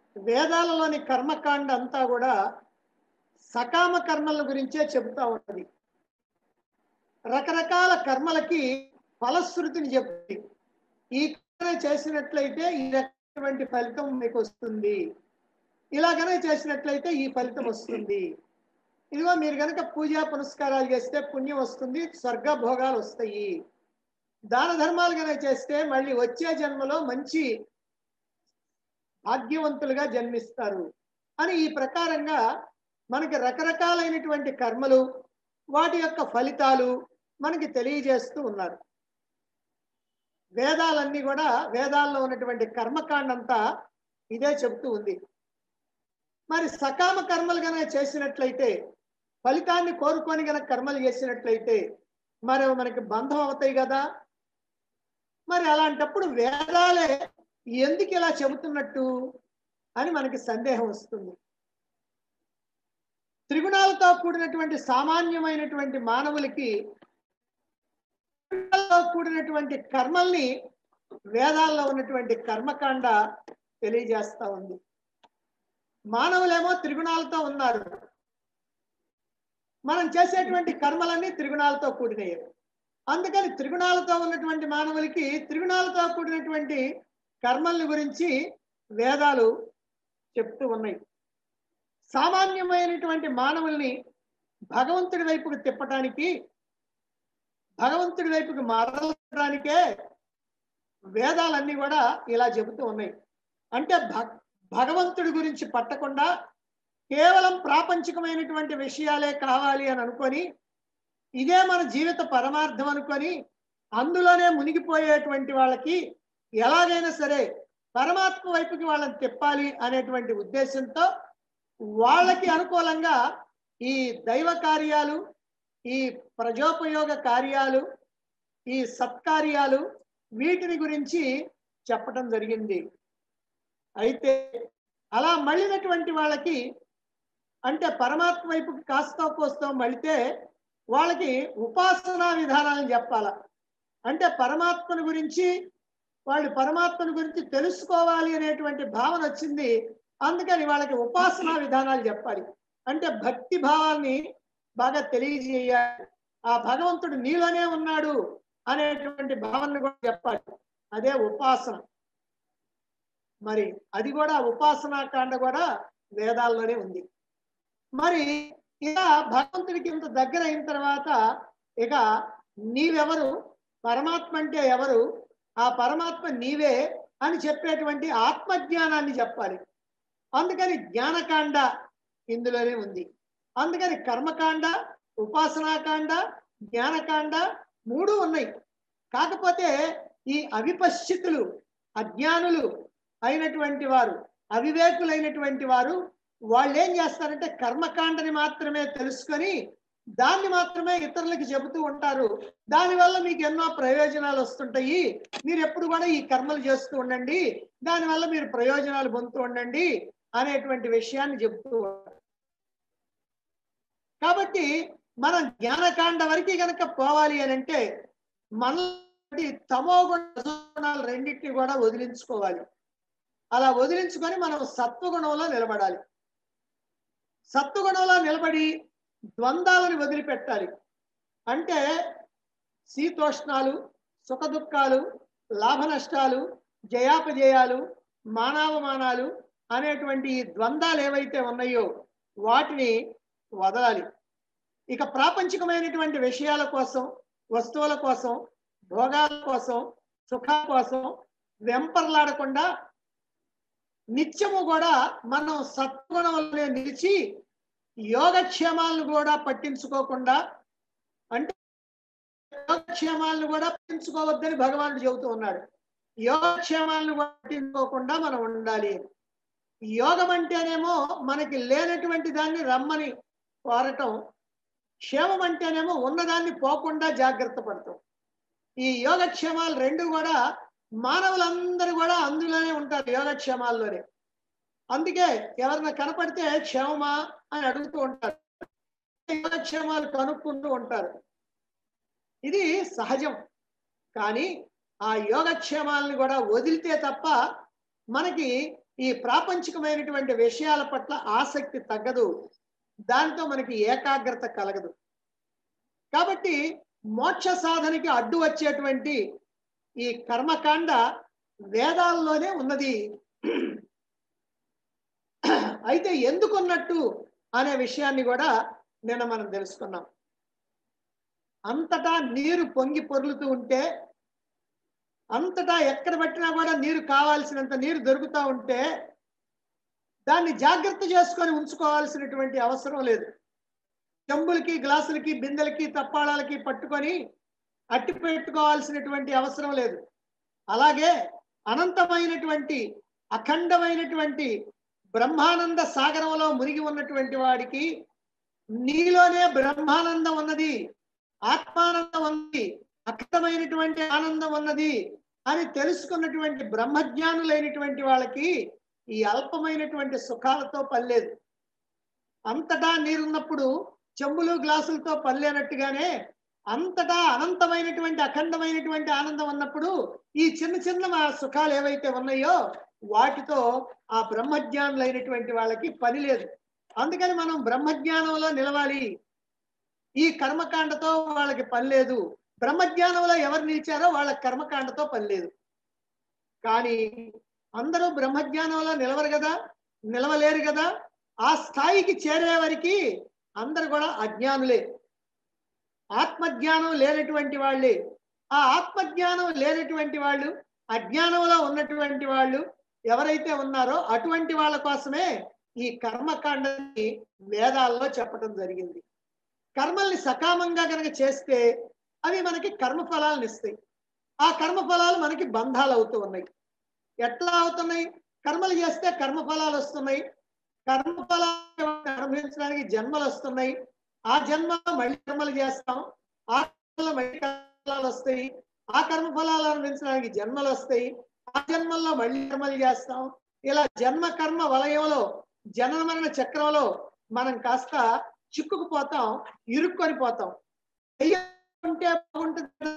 వేదాలలోని కర్మకాండ అంతా కూడా సకామ కర్మల గురించే చెబుతా ఉన్నది రకరకాల కర్మలకి ఫలశ్రుతిని చెప్తుంది ఈ కర్మ చేసినట్లయితే ఈ రకమైనటువంటి ఫలితం మీకు వస్తుంది ఇలాగనే చేసినట్లయితే ఈ ఫలితం వస్తుంది ఇదిగో మీరు కనుక పూజా పునస్కారాలు చేస్తే పుణ్యం వస్తుంది స్వర్గ భోగాలు వస్తాయి దాన ధర్మాలు కనుక చేస్తే మళ్ళీ వచ్చే జన్మలో మంచి భాగ్యవంతులుగా జన్మిస్తారు అని ఈ ప్రకారంగా మనకి రకరకాలైనటువంటి కర్మలు వాటి యొక్క ఫలితాలు మనకి తెలియజేస్తూ ఉన్నారు వేదాలన్నీ కూడా వేదాల్లో ఉన్నటువంటి కర్మకాండ అంతా ఇదే చెబుతూ ఉంది మరి సకామ కర్మలు కనుక చేసినట్లయితే ఫలితాన్ని కోరుకొని గనక కర్మలు చేసినట్లయితే మరి మనకి బంధం అవుతాయి కదా మరి అలాంటప్పుడు వేదాలే ఎందుకు ఇలా చెబుతున్నట్టు అని మనకి సందేహం వస్తుంది త్రిగుణాలతో కూడినటువంటి సామాన్యమైనటువంటి మానవులకి త్రిగుణాలతో కూడినటువంటి కర్మల్ని వేదాల్లో ఉన్నటువంటి కర్మకాండ తెలియజేస్తా ఉంది మానవులేమో త్రిగుణాలతో ఉన్నారు మనం చేసేటువంటి కర్మలన్నీ త్రిగుణాలతో కూడినవి అందుకని త్రిగుణాలతో ఉన్నటువంటి మానవులకి త్రిగుణాలతో కూడినటువంటి కర్మల్ని గురించి వేదాలు చెప్తూ ఉన్నాయి సామాన్యమైనటువంటి మానవుల్ని భగవంతుడి వైపుకు తిప్పటానికి భగవంతుడి వైపుకి మరలడానికే వేదాలన్నీ కూడా ఇలా చెబుతూ ఉన్నాయి అంటే భక్ భగవంతుడి గురించి పట్టకుండా కేవలం ప్రాపంచికమైనటువంటి విషయాలే కావాలి అని అనుకొని ఇదే మన జీవిత పరమార్థం అనుకొని అందులోనే మునిగిపోయేటువంటి వాళ్ళకి ఎలాగైనా సరే పరమాత్మ వైపుకి వాళ్ళని తిప్పాలి అనేటువంటి ఉద్దేశంతో వాళ్ళకి అనుకూలంగా ఈ దైవ కార్యాలు ఈ ప్రజోపయోగ కార్యాలు ఈ సత్కార్యాలు వీటిని గురించి చెప్పటం జరిగింది అయితే అలా మళ్ళినటువంటి వాళ్ళకి అంటే పరమాత్మ వైపుకి కాస్తో కోస్తో మళ్ళితే వాళ్ళకి ఉపాసనా విధానాలను చెప్పాల అంటే పరమాత్మను గురించి వాళ్ళు పరమాత్మను గురించి తెలుసుకోవాలి అనేటువంటి భావన వచ్చింది అందుకని వాళ్ళకి ఉపాసనా విధానాలు చెప్పాలి అంటే భక్తి భావాన్ని బాగా తెలియజేయాలి ఆ భగవంతుడు నీలోనే ఉన్నాడు అనేటువంటి భావనను కూడా చెప్పాలి అదే ఉపాసన మరి అది కూడా ఉపాసనా కాండ కూడా వేదాల్లోనే ఉంది మరి ఇక భగవంతుడికి ఇంత దగ్గర అయిన తర్వాత ఇక నీవెవరు పరమాత్మ అంటే ఎవరు ఆ పరమాత్మ నీవే అని చెప్పేటువంటి ఆత్మజ్ఞానాన్ని చెప్పాలి అందుకని జ్ఞానకాండ ఇందులోనే ఉంది అందుకని కర్మకాండ ఉపాసనాకాండ జ్ఞానకాండ మూడు ఉన్నాయి కాకపోతే ఈ అవిపశ్చితులు అజ్ఞానులు అయినటువంటి వారు అవివేకులైనటువంటి వారు వాళ్ళు ఏం చేస్తారంటే కర్మకాండని మాత్రమే తెలుసుకొని దాన్ని మాత్రమే ఇతరులకి చెబుతూ ఉంటారు దానివల్ల మీకు ఎన్నో ప్రయోజనాలు వస్తుంటాయి మీరు ఎప్పుడు కూడా ఈ కర్మలు చేస్తూ ఉండండి దానివల్ల మీరు ప్రయోజనాలు పొందుతూ ఉండండి అనేటువంటి విషయాన్ని చెబుతూ ఉంటారు కాబట్టి మనం జ్ఞానకాండ వరకు కనుక పోవాలి అని అంటే మన తమో గుణాలు రెండింటిని కూడా వదిలించుకోవాలి అలా వదిలించుకొని మనం సత్వగుణంలో నిలబడాలి సత్వగుణంలో నిలబడి ద్వంద్వాలను వదిలిపెట్టాలి అంటే శీతోష్ణాలు సుఖ దుఃఖాలు లాభ నష్టాలు జయాపజయాలు మానావమానాలు అనేటువంటి ఈ ద్వంద్వాలు ఏవైతే ఉన్నాయో వాటిని వదలాలి ఇక ప్రాపంచికమైనటువంటి విషయాల కోసం వస్తువుల కోసం భోగాల కోసం సుఖాల కోసం వెంపర్లాడకుండా నిత్యము కూడా మనం సత్గుణంలో నిలిచి యోగక్షేమాలను కూడా పట్టించుకోకుండా అంటే యోగక్షేమాలను కూడా పట్టించుకోవద్దని భగవానుడు చెబుతూ ఉన్నాడు యోగక్షేమాలను కూడా పట్టించుకోకుండా మనం ఉండాలి యోగం అంటేనేమో మనకి లేనటువంటి దాన్ని రమ్మని కోరటం క్షేమం అంటేనేమో ఉన్నదాన్ని పోకుండా జాగ్రత్త పడతాం ఈ యోగక్షేమాలు రెండు కూడా మానవులందరూ కూడా అందులోనే ఉంటారు యోగక్షేమాల్లోనే అందుకే ఎవరైనా కనపడితే క్షేమమా అని అడుగుతూ ఉంటారు యోగక్షేమాలు కనుక్కుంటూ ఉంటారు ఇది సహజం కానీ ఆ యోగక్షేమాలను కూడా వదిలితే తప్ప మనకి ఈ ప్రాపంచికమైనటువంటి విషయాల పట్ల ఆసక్తి తగ్గదు దాంతో మనకి ఏకాగ్రత కలగదు కాబట్టి మోక్ష సాధనకి అడ్డు వచ్చేటువంటి ఈ కర్మకాండ వేదాల్లోనే ఉన్నది అయితే ఎందుకున్నట్టు అనే విషయాన్ని కూడా నిన్న మనం తెలుసుకున్నాం అంతటా నీరు పొంగి పొర్లుతూ ఉంటే అంతటా ఎక్కడ పట్టినా కూడా నీరు కావాల్సినంత నీరు దొరుకుతూ ఉంటే దాన్ని జాగ్రత్త చేసుకొని ఉంచుకోవాల్సినటువంటి అవసరం లేదు చెంబులకి గ్లాసులకి బిందెలకి తప్పాళాలకి పట్టుకొని అట్టి పెట్టుకోవాల్సినటువంటి అవసరం లేదు అలాగే అనంతమైనటువంటి అఖండమైనటువంటి బ్రహ్మానంద సాగరంలో మునిగి ఉన్నటువంటి వాడికి నీలోనే బ్రహ్మానందం ఉన్నది ఆత్మానందం ఉన్నది అఖండమైనటువంటి ఆనందం ఉన్నది అని తెలుసుకున్నటువంటి బ్రహ్మజ్ఞానులైనటువంటి వాళ్ళకి ఈ అల్పమైనటువంటి సుఖాలతో పనిలేదు అంతటా నీరున్నప్పుడు చెంబులు గ్లాసులతో పనిలేనట్టుగానే అంతటా అనంతమైనటువంటి అఖండమైనటువంటి ఆనందం ఉన్నప్పుడు ఈ చిన్న చిన్న మా సుఖాలు ఏవైతే ఉన్నాయో వాటితో ఆ బ్రహ్మజ్ఞానులైనటువంటి వాళ్ళకి పని లేదు అందుకని మనం బ్రహ్మజ్ఞానంలో నిలవాలి ఈ కర్మకాండతో వాళ్ళకి పని లేదు బ్రహ్మజ్ఞానంలో ఎవరు నిలిచారో వాళ్ళ కర్మకాండతో పని లేదు కానీ అందరూ బ్రహ్మజ్ఞానంలో నిలవరు కదా నిలవలేరు కదా ఆ స్థాయికి చేరే వరకు అందరు కూడా అజ్ఞానులే ఆత్మజ్ఞానం లేనటువంటి వాళ్ళే ఆ ఆత్మజ్ఞానం లేనటువంటి వాళ్ళు అజ్ఞానంలో ఉన్నటువంటి వాళ్ళు ఎవరైతే ఉన్నారో అటువంటి వాళ్ళ కోసమే ఈ కర్మకాండని వేదాల్లో చెప్పడం జరిగింది కర్మల్ని సకామంగా కనుక చేస్తే అవి మనకి కర్మఫలాలను ఇస్తాయి ఆ కర్మఫలాలు మనకి బంధాలు అవుతూ ఉన్నాయి ఎట్లా అవుతున్నాయి కర్మలు చేస్తే కర్మఫలాలు వస్తున్నాయి కర్మఫలాలు అనుభవించడానికి జన్మలు వస్తున్నాయి ఆ జన్మలో మళ్ళీ కర్మలు చేస్తాం ఆ కర్మలో మళ్ళీ కర్మఫలాలు వస్తాయి ఆ కర్మఫలాలు అనుభవించడానికి జన్మలు వస్తాయి ఆ జన్మల్లో మళ్ళీ కర్మలు చేస్తాం ఇలా జన్మ కర్మ వలయంలో జనన మరణ చక్రంలో మనం కాస్త చిక్కుకుపోతాం ఇరుక్కొని పోతాం ఉంటే బాగుంటుంది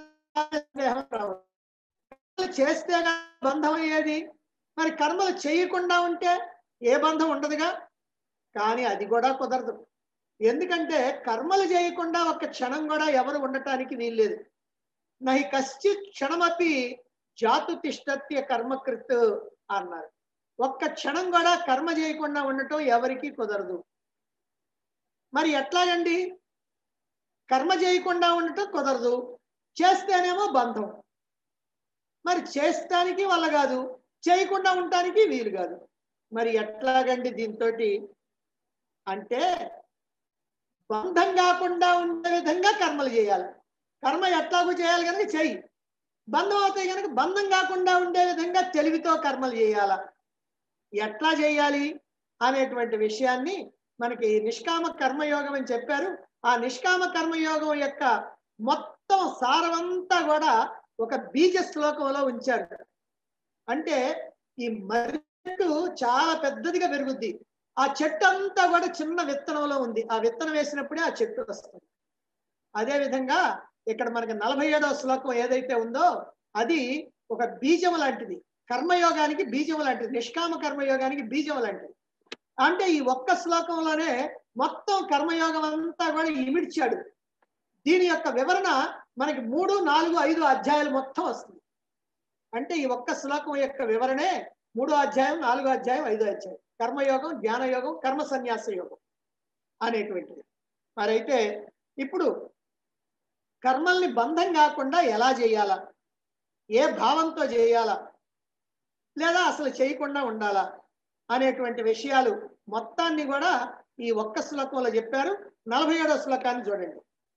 కర్మలు చేస్తే బంధం అయ్యేది మరి కర్మలు చేయకుండా ఉంటే ఏ బంధం ఉండదుగా కానీ అది కూడా కుదరదు ఎందుకంటే కర్మలు చేయకుండా ఒక్క క్షణం కూడా ఎవరు ఉండటానికి వీల్లేదు నహి కశ్చిత్ క్షణమపి జాతు తిష్టత్య కర్మకృత్ అన్నారు ఒక్క క్షణం కూడా కర్మ చేయకుండా ఉండటం ఎవరికి కుదరదు మరి ఎట్లాగండి కర్మ చేయకుండా ఉండటం కుదరదు చేస్తేనేమో బంధం మరి చేస్తానికి వల్ల కాదు చేయకుండా ఉండటానికి వీలు కాదు మరి ఎట్లాగండి దీంతో అంటే బంధం కాకుండా ఉండే విధంగా కర్మలు చేయాలి కర్మ ఎట్లాగూ చేయాలి కనుక చెయ్యి బంధం అవుతాయి కనుక బంధం కాకుండా ఉండే విధంగా తెలివితో కర్మలు చేయాల ఎట్లా చేయాలి అనేటువంటి విషయాన్ని మనకి నిష్కామ కర్మయోగం అని చెప్పారు ఆ నిష్కామ కర్మయోగం యొక్క మొత్తం సారమంతా కూడా ఒక బీజ శ్లోకంలో ఉంచారు అంటే ఈ మర్రి చెట్టు చాలా పెద్దదిగా పెరుగుద్ది ఆ చెట్టు అంతా కూడా చిన్న విత్తనంలో ఉంది ఆ విత్తనం వేసినప్పుడే ఆ చెట్టు వస్తుంది అదే విధంగా ఇక్కడ మనకి నలభై ఏడవ శ్లోకం ఏదైతే ఉందో అది ఒక బీజం లాంటిది కర్మయోగానికి బీజం లాంటిది నిష్కామ కర్మయోగానికి బీజం లాంటిది అంటే ఈ ఒక్క శ్లోకంలోనే మొత్తం కర్మయోగం అంతా కూడా ఇమిడ్చాడు దీని యొక్క వివరణ మనకి మూడు నాలుగు ఐదు అధ్యాయాలు మొత్తం వస్తుంది అంటే ఈ ఒక్క శ్లోకం యొక్క వివరణే మూడో అధ్యాయం నాలుగో అధ్యాయం ఐదో అధ్యాయం కర్మయోగం జ్ఞానయోగం కర్మ సన్యాస యోగం అనేటువంటిది మరైతే ఇప్పుడు కర్మల్ని బంధం కాకుండా ఎలా చేయాలా ఏ భావంతో చేయాలా లేదా అసలు చేయకుండా ఉండాలా అనేటువంటి విషయాలు మొత్తాన్ని కూడా ఈ ఒక్క శ్లోకంలో చెప్పారు నలభై ఏడో శ్లోకాన్ని చూడండి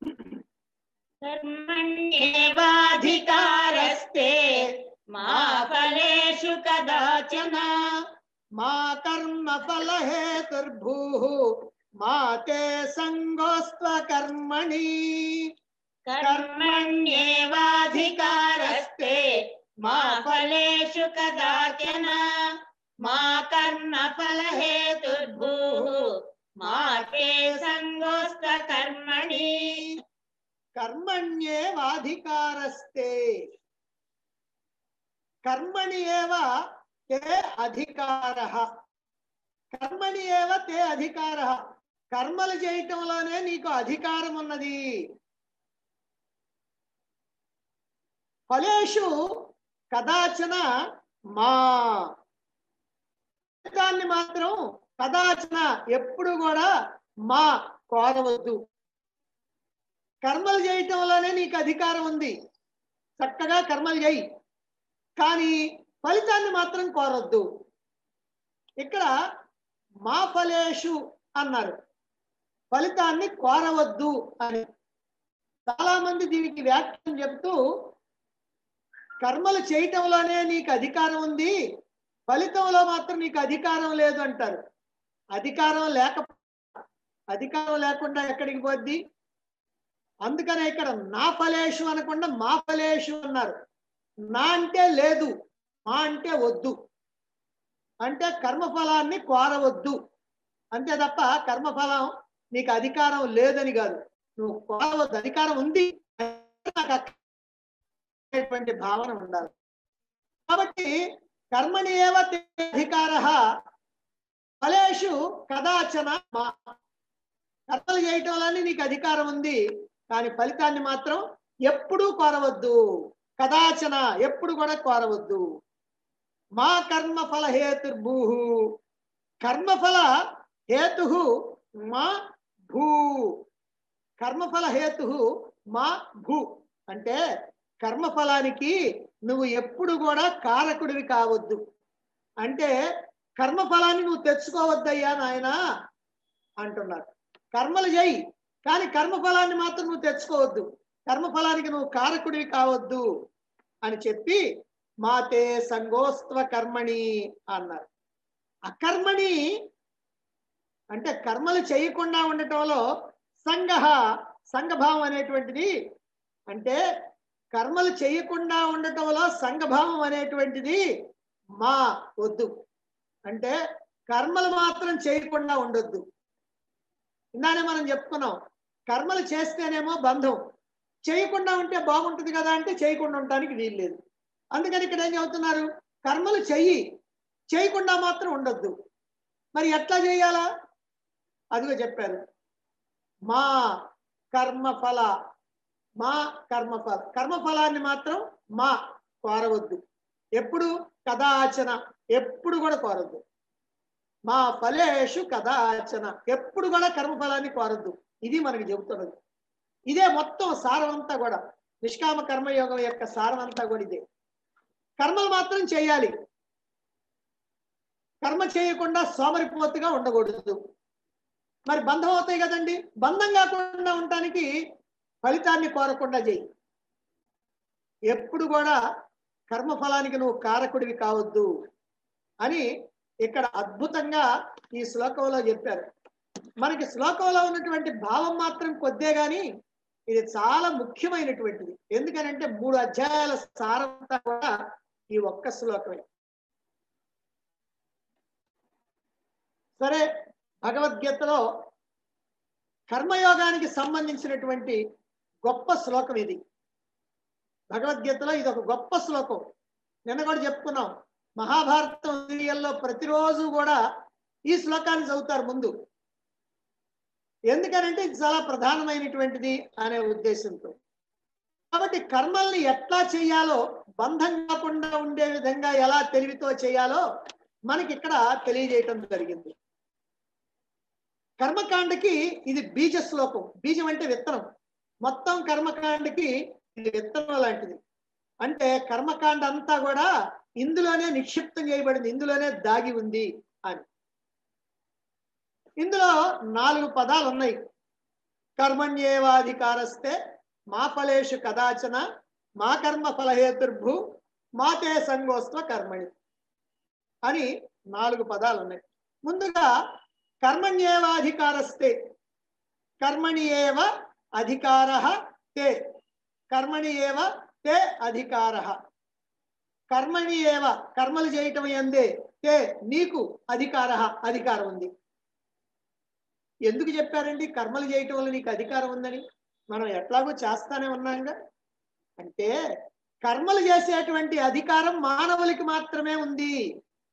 कर्मण्येवाधिकारस्ते मा फलेषु कदाचन మా కర్మ ఫల హేతుర్భూ మా తే సంగోస్త్వ కర్మణి कर्मण्येवाधिकारस्ते मा फलेषु कदाचन मा कर्मफलहेतुर्भूः मा ते सङ्गोऽस्त्वकर्मणि కర్మణ్యేవాధికారస్తే కర్మణి ఏవ తే అధికార కర్మణి ఏవ తే అధికార కర్మలు చేయటంలోనే నీకు అధికారం ఉన్నది ఫలేషు కదాచన మా దాన్ని మాత్రం కదాచన ఎప్పుడు కూడా మా కోరవద్దు కర్మలు చేయటంలోనే నీకు అధికారం ఉంది చక్కగా కర్మలు చేయి కానీ ఫలితాన్ని మాత్రం కోరొద్దు ఇక్కడ మా ఫలేషు అన్నారు ఫలితాన్ని కోరవద్దు అని చాలా మంది దీనికి వ్యాఖ్యానం చెప్తూ కర్మలు చేయటంలోనే నీకు అధికారం ఉంది ఫలితంలో మాత్రం నీకు అధికారం లేదు అంటారు అధికారం లేక అధికారం లేకుండా ఎక్కడికి పోద్ది అందుకనే ఇక్కడ నా ఫలేషు అనకుండా మా ఫలేషు అన్నారు నా అంటే లేదు మా అంటే వద్దు అంటే కర్మఫలాన్ని కోరవద్దు అంతే తప్ప కర్మఫలం నీకు అధికారం లేదని కాదు నువ్వు కోరవద్దు అధికారం ఉంది నాకు అనేటువంటి భావన ఉండాలి కాబట్టి కర్మణి ఏవ తే అధికార ఫలేషు కదాచన మా కర్మలు చేయటంలోనే నీకు అధికారం ఉంది కానీ ఫలితాన్ని మాత్రం ఎప్పుడూ కోరవద్దు కదాచన ఎప్పుడు కూడా కోరవద్దు మా కర్మ ఫల హేతుర్భూ కర్మఫల హేతు మా భూ కర్మఫల హేతు మా భూ అంటే కర్మఫలానికి నువ్వు ఎప్పుడు కూడా కారకుడివి కావద్దు అంటే కర్మఫలాన్ని నువ్వు తెచ్చుకోవద్దయ్యా నాయనా అంటున్నారు కర్మలు చేయి కానీ కర్మఫలాన్ని మాత్రం నువ్వు తెచ్చుకోవద్దు కర్మఫలానికి నువ్వు కారకుడివి కావద్దు అని చెప్పి మాతే సంగోస్త్వ కర్మణి అన్నారు అకర్మణి అంటే కర్మలు చేయకుండా ఉండటంలో సంగ సంఘభావం అనేటువంటిది అంటే కర్మలు చేయకుండా ఉండటంలో సంఘభావం అనేటువంటిది మా వద్దు అంటే కర్మలు మాత్రం చేయకుండా ఉండొద్దు ఇందానే మనం చెప్పుకున్నాం కర్మలు చేస్తేనేమో బంధం చేయకుండా ఉంటే బాగుంటుంది కదా అంటే చేయకుండా ఉండటానికి వీలు లేదు అందుకని ఇక్కడ ఏం చెబుతున్నారు కర్మలు చెయ్యి చేయకుండా మాత్రం ఉండొద్దు మరి ఎట్లా చేయాలా అదిగో చెప్పారు మా కర్మఫల మా కర్మఫల కర్మఫలాన్ని మాత్రం మా కోరవద్దు ఎప్పుడు కదాచన ఎప్పుడు కూడా కోరద్దు మా ఫలేషు కదాచన ఎప్పుడు కూడా కర్మఫలాన్ని కోరద్దు ఇది మనకి చెబుతున్నది ఇదే మొత్తం సారం అంతా కూడా నిష్కామ కర్మయోగం యొక్క సారం అంతా కూడా ఇదే కర్మలు మాత్రం చేయాలి కర్మ చేయకుండా సోమరిపోతుగా ఉండకూడదు మరి బంధం అవుతాయి కదండి బంధం కాకుండా ఉండటానికి ఫలితాన్ని కోరకుండా చేయి ఎప్పుడు కూడా కర్మఫలానికి నువ్వు కారకుడివి కావద్దు అని ఇక్కడ అద్భుతంగా ఈ శ్లోకంలో చెప్పారు మనకి శ్లోకంలో ఉన్నటువంటి భావం మాత్రం కొద్దే గాని ఇది చాలా ముఖ్యమైనటువంటిది ఎందుకనంటే మూడు అధ్యాయాల సారంతా కూడా ఈ ఒక్క శ్లోకమే సరే భగవద్గీతలో కర్మయోగానికి సంబంధించినటువంటి గొప్ప శ్లోకం ఇది భగవద్గీతలో ఇది ఒక గొప్ప శ్లోకం నిన్న కూడా చెప్పుకున్నాం మహాభారతం సీరియల్లో ప్రతిరోజు కూడా ఈ శ్లోకాన్ని చదువుతారు ముందు ఎందుకనంటే ఇది చాలా ప్రధానమైనటువంటిది అనే ఉద్దేశంతో కాబట్టి కర్మల్ని ఎట్లా చేయాలో బంధం కాకుండా ఉండే విధంగా ఎలా తెలివితో చేయాలో మనకి ఇక్కడ తెలియజేయటం జరిగింది కర్మకాండకి ఇది బీజ శ్లోకం బీజం అంటే విత్తనం మొత్తం కర్మకాండకి ఇది విత్తనం లాంటిది అంటే కర్మకాండ అంతా కూడా ఇందులోనే నిక్షిప్తం చేయబడింది ఇందులోనే దాగి ఉంది అని ఇందులో నాలుగు పదాలు ఉన్నాయి కర్మణ్యేవాధికారస్తే మా ఫలేషు కదాచన మా కర్మ ఫలహేతుర్భు మాతే సంగోస్త్వ కర్మణి అని నాలుగు పదాలు ఉన్నాయి ముందుగా కర్మణ్యేవాధికారస్తే కర్మణి ఏవ అధికార తే కర్మణి ఏవ తే అధికార కర్మణి ఏవ కర్మలు చేయటం ఎందే తే నీకు అధికార అధికారం ఉంది ఎందుకు చెప్పారండి కర్మలు చేయటం వల్ల నీకు అధికారం ఉందని మనం ఎట్లాగో చేస్తానే ఉన్నాంగా అంటే కర్మలు చేసేటువంటి అధికారం మానవులకి మాత్రమే ఉంది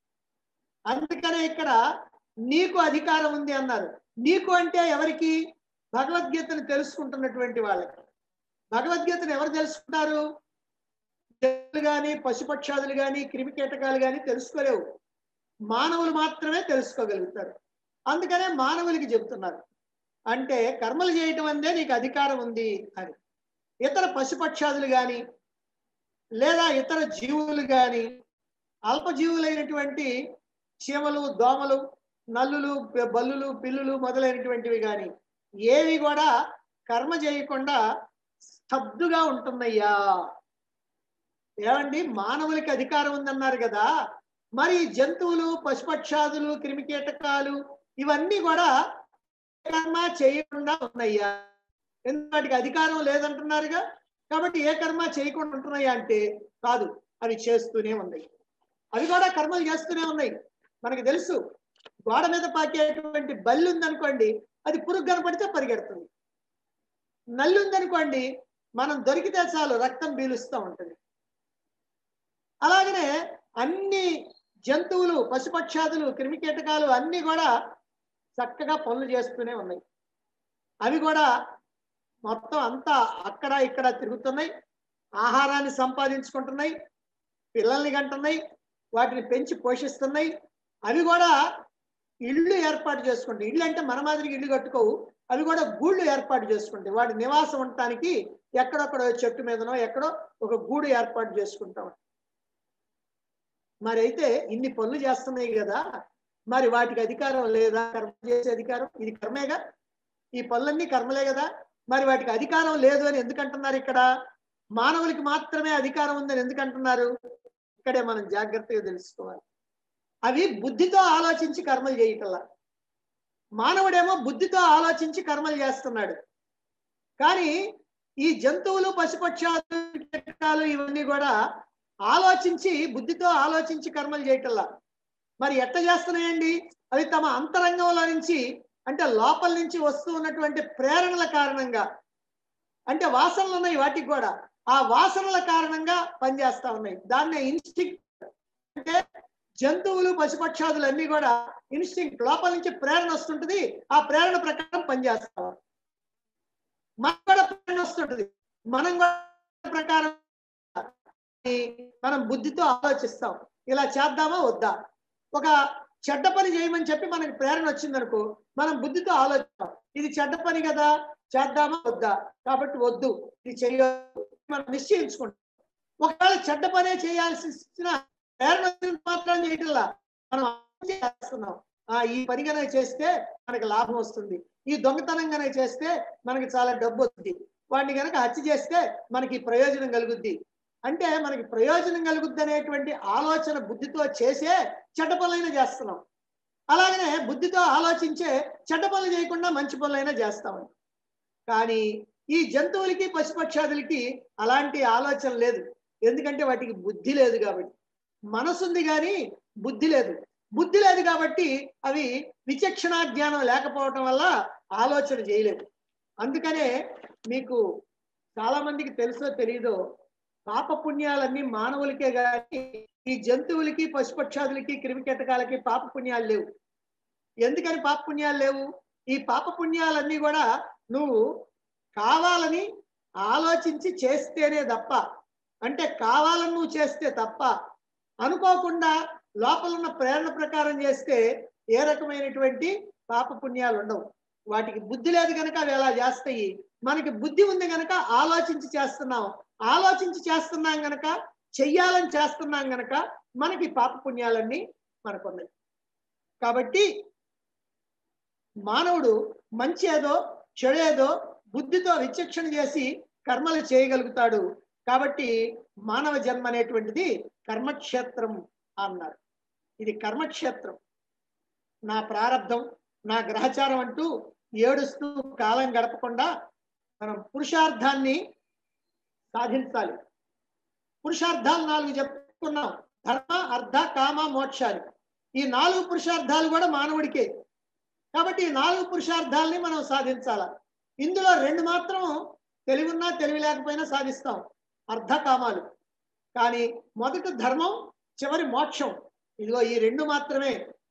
అందుకనే ఇక్కడ నీకు అధికారం ఉంది అన్నారు నీకు అంటే ఎవరికి భగవద్గీతను తెలుసుకుంటున్నటువంటి వాళ్ళకి భగవద్గీతను ఎవరు తెలుసుకుంటారు జంతువులు కానీ పశుపక్షాదులు కానీ క్రిమికీటకాలు కానీ తెలుసుకోలేవు మానవులు మాత్రమే తెలుసుకోగలుగుతారు అందుకనే మానవులకి చెబుతున్నారు అంటే కర్మలు చేయటం అందే నీకు అధికారం ఉంది అని ఇతర పశుపక్షాదులు కానీ లేదా ఇతర జీవులు కానీ అల్పజీవులైనటువంటి చీమలు దోమలు నల్లులు ప- బల్లులు పిల్లులు మొదలైనటువంటివి కానీ ఏవి కూడా కర్మ చేయకుండా స్తబ్దుగా ఉంటున్నాయ్యా ఏమండి మానవులకి అధికారం ఉందన్నారు కదా మరి జంతువులు పశుపక్షాదులు క్రిమికీటకాలు ఇవన్నీ కూడా కర్మ చేయకుండా ఉన్నాయా ఎందుకు వాటికి అధికారం లేదంటున్నారుగా కాబట్టి ఏ కర్మ చేయకుండా ఉంటున్నాయా అంటే కాదు అవి చేస్తూనే ఉన్నాయి అవి కూడా కర్మలు చేస్తూనే ఉన్నాయి మనకు తెలుసు గోడ మీద పాకేటువంటి బల్లి ఉందనుకోండి అది పురుగు కనపడితే పరిగెడుతుంది నల్లి ఉందనుకోండి మనం దొరికితే చాలు రక్తం పీలుస్తూ ఉంటుంది అలాగనే అన్ని జంతువులు పశుపక్షాదులు క్రిమికీటకాలు అన్ని కూడా చక్కగా పనులు చేస్తూనే ఉన్నాయి అవి కూడా మొత్తం అంతా అక్కడ ఇక్కడ తిరుగుతున్నాయి ఆహారాన్ని సంపాదించుకుంటున్నాయి పిల్లల్ని కంటున్నాయి వాటిని పెంచి పోషిస్తున్నాయి అవి కూడా ఇళ్ళు ఏర్పాటు చేసుకుంటాయి ఇళ్ళు అంటే మన మాదిరిగా ఇల్లు కట్టుకోవు అవి కూడా గూళ్ళు ఏర్పాటు చేసుకుంటాయి వాటి నివాసం ఉండటానికి ఎక్కడొక్కడో చెట్టు మీదనో ఎక్కడో ఒక గూడు ఏర్పాటు చేసుకుంటాం మరి అయితే ఇన్ని పనులు చేస్తున్నాయి కదా మరి వాటికి అధికారం లేదా కర్మ చేసే అధికారం ఇది కర్మేగా ఈ పనులన్నీ కర్మలే కదా మరి వాటికి అధికారం లేదు అని ఎందుకు అంటున్నారు ఇక్కడ మానవులకి మాత్రమే అధికారం ఉందని ఎందుకు అంటున్నారు ఇక్కడే మనం జాగ్రత్తగా తెలుసుకోవాలి అవి బుద్ధితో ఆలోచించి కర్మలు చేయటల్లా మానవుడేమో బుద్ధితో ఆలోచించి కర్మలు చేస్తున్నాడు కానీ ఈ జంతువులు పశుపక్షాలు కీటకాలు ఇవన్నీ కూడా ఆలోచించి బుద్ధితో ఆలోచించి కర్మలు చేయటల్లా మరి ఎట్ట చేస్తున్నాయండి అవి తమ అంతరంగంలో నుంచి అంటే లోపల నుంచి వస్తూ ఉన్నటువంటి ప్రేరణల కారణంగా అంటే వాసనలు ఉన్నాయి వాటికి కూడా ఆ వాసనల కారణంగా పనిచేస్తా ఉన్నాయి దాన్నే ఇన్స్టింక్ట్ అంటే జంతువులు పశుపక్షాదులు అన్ని కూడా ఇన్స్టింక్ట్ లోపల నుంచి ప్రేరణ వస్తుంటది ఆ ప్రేరణ ప్రకారం పనిచేస్తాం మనకు కూడా ప్రేరణ వస్తుంటది మనం కూడా ప్రకారం మనం బుద్ధితో ఆలోచిస్తాం ఇలా చేద్దామా వద్దా ఒక చెడ్డ పని చేయమని చెప్పి మనకి ప్రేరణ వచ్చిందనుకో మనం బుద్ధితో ఆలోచిస్తాం ఇది చెడ్డ పని కదా చేద్దామా వద్దా కాబట్టి వద్దు ఇది చేయొద్దు మనం నిశ్చయించుకుంటాం ఒకవేళ చెడ్డ పనే చేయాల్సి ఇచ్చిన ప్రేరణ వచ్చిన మాత్రం చేయటంలా మనం ఆలోచించి చేస్తున్నాం ఆ ఈ పని కనుక చేస్తే మనకి లాభం వస్తుంది ఈ దొంగతనం కనుక చేస్తే మనకి చాలా డబ్బు వస్తుంది వాటిని కనుక హత్య చేస్తే మనకి ప్రయోజనం కలుగుద్ది అంటే మనకి ప్రయోజనం కలుగుద్ది అనేటువంటి ఆలోచన బుద్ధితో చేసే చెడ్డ పనులైనా చేస్తున్నాం అలాగనే బుద్ధితో ఆలోచించే చెడ్డ పనులు చేయకుండా మంచి పనులైనా చేస్తామని కానీ ఈ జంతువులకి పశుపక్షాదులకి అలాంటి ఆలోచన లేదు ఎందుకంటే వాటికి బుద్ధి లేదు కాబట్టి మనసుంది కానీ బుద్ధి లేదు బుద్ధి లేదు కాబట్టి అవి విచక్షణ జ్ఞానం లేకపోవటం వల్ల ఆలోచన చేయలేవు అందుకనే మీకు చాలా మందికి తెలుసో తెలియదో పాప పుణ్యాలన్నీ మానవులకే కానీ ఈ జంతువులకి పశుపక్షాదులకి క్రిమికీటకాలకి పాప పుణ్యాలు లేవు ఎందుకని పాప పుణ్యాలు లేవు ఈ పాప పుణ్యాలన్నీ కూడా నువ్వు కావాలని ఆలోచించి చేస్తేనే తప్ప అంటే కావాలని నువ్వు చేస్తే తప్ప అనుకోకుండా లోపల ఉన్న ప్రేరణ ప్రకారం చేస్తే ఏ రకమైనటువంటి పాప పుణ్యాలు ఉండవు వాటికి బుద్ధి లేదు కనుక అవి ఎలా చేస్తాయి మనకి బుద్ధి ఉంది కనుక ఆలోచించి చేస్తున్నాం ఆలోచించి చేస్తున్నాం గనక చెయ్యాలని చేస్తున్నాం గనక మనకి పాప పుణ్యాలన్నీ మనకున్నాయి కాబట్టి మానవుడు మంచి ఏదో చెడేదో బుద్ధితో విచక్షణ చేసి కర్మలు చేయగలుగుతాడు కాబట్టి మానవ జన్మ అనేటువంటిది కర్మక్షేత్రం అన్నారు ఇది కర్మక్షేత్రం నా ప్రారంధం నా గ్రహచారం అంటూ ఏడుస్తూ కాలం గడపకుండా మనం పురుషార్థాన్ని సాధించాలి పురుషార్థాలు నాలుగు చెప్పుకున్నాం ధర్మ అర్ధ కామ మోక్షాలు ఈ నాలుగు పురుషార్థాలు కూడా మానవుడికే కాబట్టి ఈ నాలుగు పురుషార్థాలని మనం సాధించాల ఇందులో రెండు మాత్రం తెలివిన్నా తెలివి లేకపోయినా సాధిస్తాం అర్ధ కామాలు కానీ మొదటి ధర్మం చివరి మోక్షం ఇదిగో ఈ రెండు మాత్రమే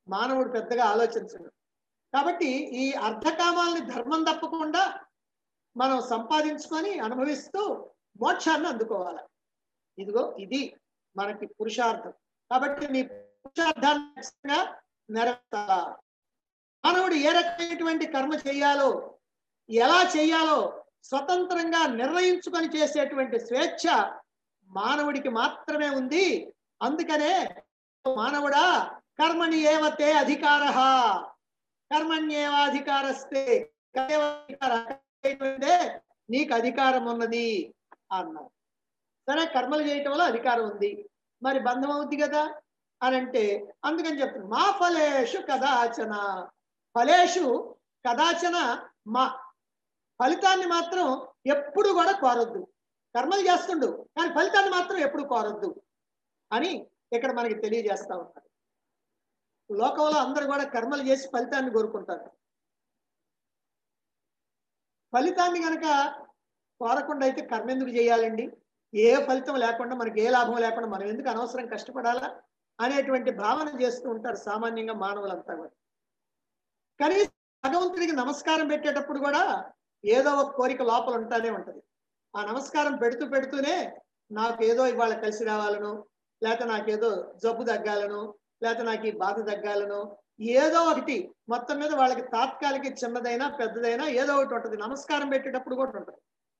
మానవుడు పెద్దగా ఆలోచించడు కాబట్టి ఈ అర్ధకామాలని ధర్మం తప్పకుండా మనం సంపాదించుకొని అనుభవిస్తూ మోక్షాన్ని అందుకోవాలి ఇదిగో ఇది మనకి పురుషార్థం కాబట్టి నీ పురుషార్థాన్ని ఖచ్చితంగా నెరవేర్చాలా మానవుడు ఏ రకమైనటువంటి కర్మ చేయాలో ఎలా చేయాలో స్వతంత్రంగా నిర్ణయించుకొని చేసేటువంటి స్వేచ్ఛ మానవుడికి మాత్రమే ఉంది అందుకనే మానవుడా కర్మని ఏవతే అధికార కర్మణ్యేవాధికారస్తే కర్మేవాధికారమైనదే నీకు అధికారం ఉన్నది అన్నారు సరే కర్మలు చేయటం వల్ల అధికారం ఉంది మరి బంధం అవుద్ది కదా అని అంటే అందుకని చెప్తుంది మా ఫలేషు కదాచన ఫలేషు కదాచన మా ఫలితాన్ని మాత్రం ఎప్పుడు కూడా కోరొద్దు కర్మలు చేస్తుండు కానీ ఫలితాన్ని మాత్రం ఎప్పుడు కోరొద్దు అని ఇక్కడ మనకి తెలియజేస్తా ఉంటారు లోకంలో అందరూ కూడా కర్మలు చేసి ఫలితాన్ని కోరుకుంటారు ఫలితాన్ని గనక కోరకుండా అయితే కర్మ ఎందుకు చేయాలండి ఏ ఫలితం లేకుండా మనకి ఏ లాభం లేకుండా మనం ఎందుకు అనవసరం కష్టపడాలా అనేటువంటి భావన చేస్తూ ఉంటారు సామాన్యంగా మానవులంతా కూడా కనీసం భగవంతుడికి నమస్కారం పెట్టేటప్పుడు కూడా ఏదో ఒక కోరిక లోపల ఉంటానే ఉంటది ఆ నమస్కారం పెడుతూ పెడుతూనే నాకు ఏదో ఇవాళ కలిసి రావాలను లేకపోతే నాకేదో జబ్బు తగ్గాలను లేకపోతే నాకు ఈ బాధ తగ్గాలను ఏదో ఒకటి మొత్తం మీద వాళ్ళకి తాత్కాలిక చిన్నదైనా పెద్దదైనా ఏదో ఒకటి ఉంటుంది నమస్కారం పెట్టేటప్పుడు కూడా ఉంటుంది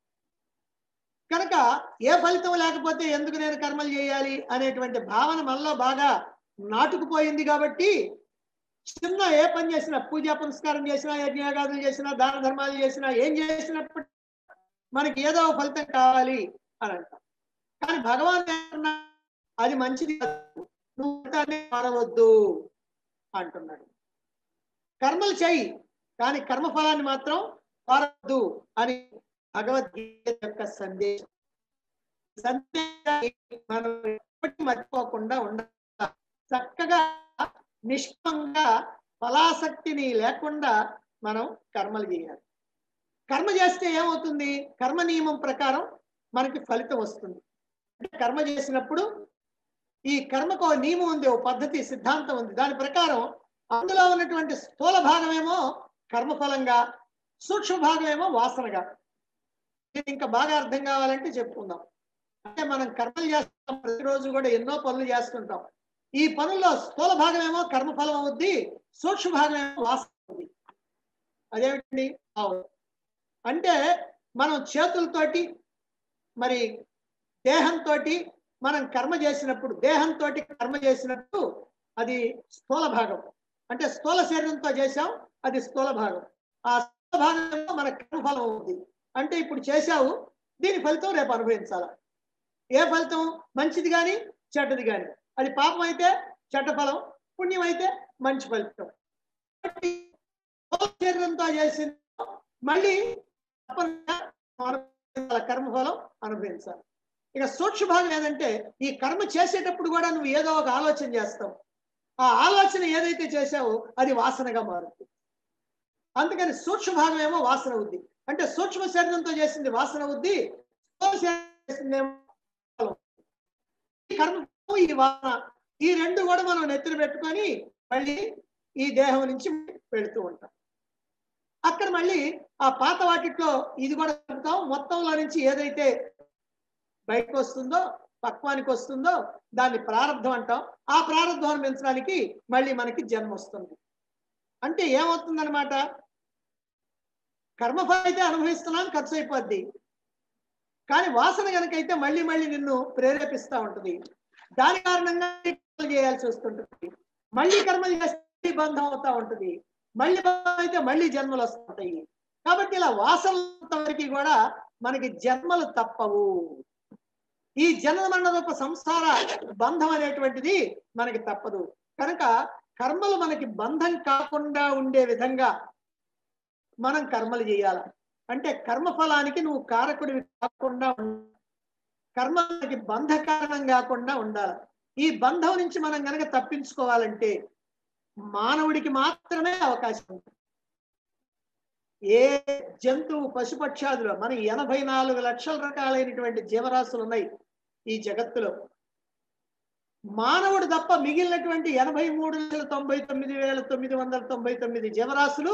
కనుక ఏ ఫలితం లేకపోతే ఎందుకు నేను కర్మలు చేయాలి అనేటువంటి భావన మనలో బాగా నాటుకుపోయింది కాబట్టి చిన్న ఏ పని చేసినా పూజా పునస్కారం చేసినా యజ్ఞాగాదులు చేసినా దాన ధర్మాలు చేసినా ఏం చేసినప్పుడు మనకి ఏదో ఒక ఫలితం కావాలి అని అంటాం కానీ భగవాన్ ఏమన్నా, అది మంచిది కాదు నువ్వు ఫలితాన్ని మారవద్దు అంటున్నాడు కర్మలు చేయి కానీ కర్మఫలాన్ని మాత్రం మారవద్దు అని భగవద్గీత యొక్క సందేశం సందేశాన్ని మనం ఎప్పటికీ మర్చిపోకుండా ఉండాలి చక్కగా నిష్పంగా ఫలాసక్తిని లేకుండా మనం కర్మలు చేయాలి కర్మ చేస్తే ఏమవుతుంది కర్మ నియమం ప్రకారం మనకి ఫలితం వస్తుంది అంటే కర్మ చేసినప్పుడు ఈ కర్మకు ఒక నియమం ఉంది ఒక పద్ధతి సిద్ధాంతం ఉంది దాని ప్రకారం అందులో ఉన్నటువంటి స్థూల భాగమేమో కర్మఫలంగా సూక్ష్మ భాగమేమో వాసనగా ఇది ఇంకా బాగా అర్థం కావాలంటే చెప్పుకుందాం అంటే మనం కర్మలు చేస్తాం ప్రతిరోజు కూడా ఎన్నో పనులు చేస్తుంటాం ఈ పనుల్లో స్థూల భాగమేమో కర్మఫలం అవుద్ది సూక్ష్మ భాగమేమో వాసన అవుద్ది అదేమిటండి అవును అంటే మనం చేతులతోటి మరి దేహంతో మనం కర్మ చేసినప్పుడు దేహంతో కర్మ చేసినప్పుడు అది స్థూల భాగం అంటే స్థూల శరీరంతో చేసాం అది స్థూల భాగం ఆ స్థూల భాగంలో మన కర్మఫలం అవుతుంది అంటే ఇప్పుడు చేశావు దీని ఫలితం రేపు అనుభవించాల ఏ ఫలితం మంచిది కానీ చెడ్డది కానీ అది పాపం అయితే చెడ్డ ఫలం పుణ్యం అయితే మంచి ఫలితం కాబట్టి స్థూల శరీరంతో చేసిన మళ్ళీ తప్పనిసరిగా అనుభవించాలి, కర్మఫలం అనుభవించాలి ఇక సూక్ష్మ భాగం ఏదంటే ఈ కర్మ చేసేటప్పుడు కూడా నువ్వు ఏదో ఒక ఆలోచన చేస్తావు ఆ ఆలోచన ఏదైతే చేసావో అది వాసనగా మారుతుంది అందుకని సూక్ష్మ భాగం ఏమో వాసన ఉంది అంటే సూక్ష్మ శరీరంతో చేసింది వాసన ఉంది స్థూల శరీరం చేసిందేమో ఫలం. ఈ కర్మ ఈ వాసన ఈ రెండు కూడా మనం నెత్తిన పెట్టుకొని మళ్ళీ ఈ దేహం నుంచి పెడుతూ ఉంటాం అక్కడ మళ్ళీ ఆ పాత వాటిట్లో ఇది కూడా చెప్తాం మొత్తంలో నుంచి ఏదైతే బయటకు వస్తుందో పక్వానికి వస్తుందో దాన్ని ప్రారంధం అంటాం ఆ ప్రారంధం అనిపించడానికి మళ్ళీ మనకి జన్మ వస్తుంది అంటే ఏమవుతుందన్నమాట కర్మఫలం అయితే అనుభవిస్తున్నాం ఖర్చు అయిపోద్ది కానీ వాసన కనుకైతే మళ్ళీ మళ్ళీ నిన్ను ప్రేరేపిస్తూ ఉంటుంది దాని కారణంగా కర్మలు చేయాల్సి వస్తుంటుంది మళ్ళీ కర్మలు చేస్తే బంధం అవుతా ఉంటుంది మళ్ళీ బంధం అయితే మళ్ళీ జన్మలు వస్తుంటాయి కాబట్టి ఇలా వాసన వరకు కూడా మనకి జన్మలు తప్పవు ఈ జన్మ మండలపు సంసార బంధం అనేటువంటిది మనకి తప్పదు కనుక కర్మలు మనకి బంధం కాకుండా ఉండే విధంగా మనం కర్మలు చేయాల అంటే కర్మఫలానికి నువ్వు కారకుడివి కాకుండా ఉండాలి. కర్మలకి బంధ కారణం కాకుండా ఉండాలి ఈ బంధం నుంచి మనం గనక తప్పించుకోవాలంటే మానవుడికి మాత్రమే అవకాశం ఉంది ఏ జంతువు పశుపక్షాదులు మన ఎనభై నాలుగు లక్షల రకాలైనటువంటి జీవరాశులు ఉన్నాయి ఈ జగత్తులో మానవుడు తప్ప మిగిలినటువంటి ఎనభై మూడు లక్షల తొంభై తొమ్మిది వేల తొమ్మిది వందల తొంభై తొమ్మిది జీవరాశులు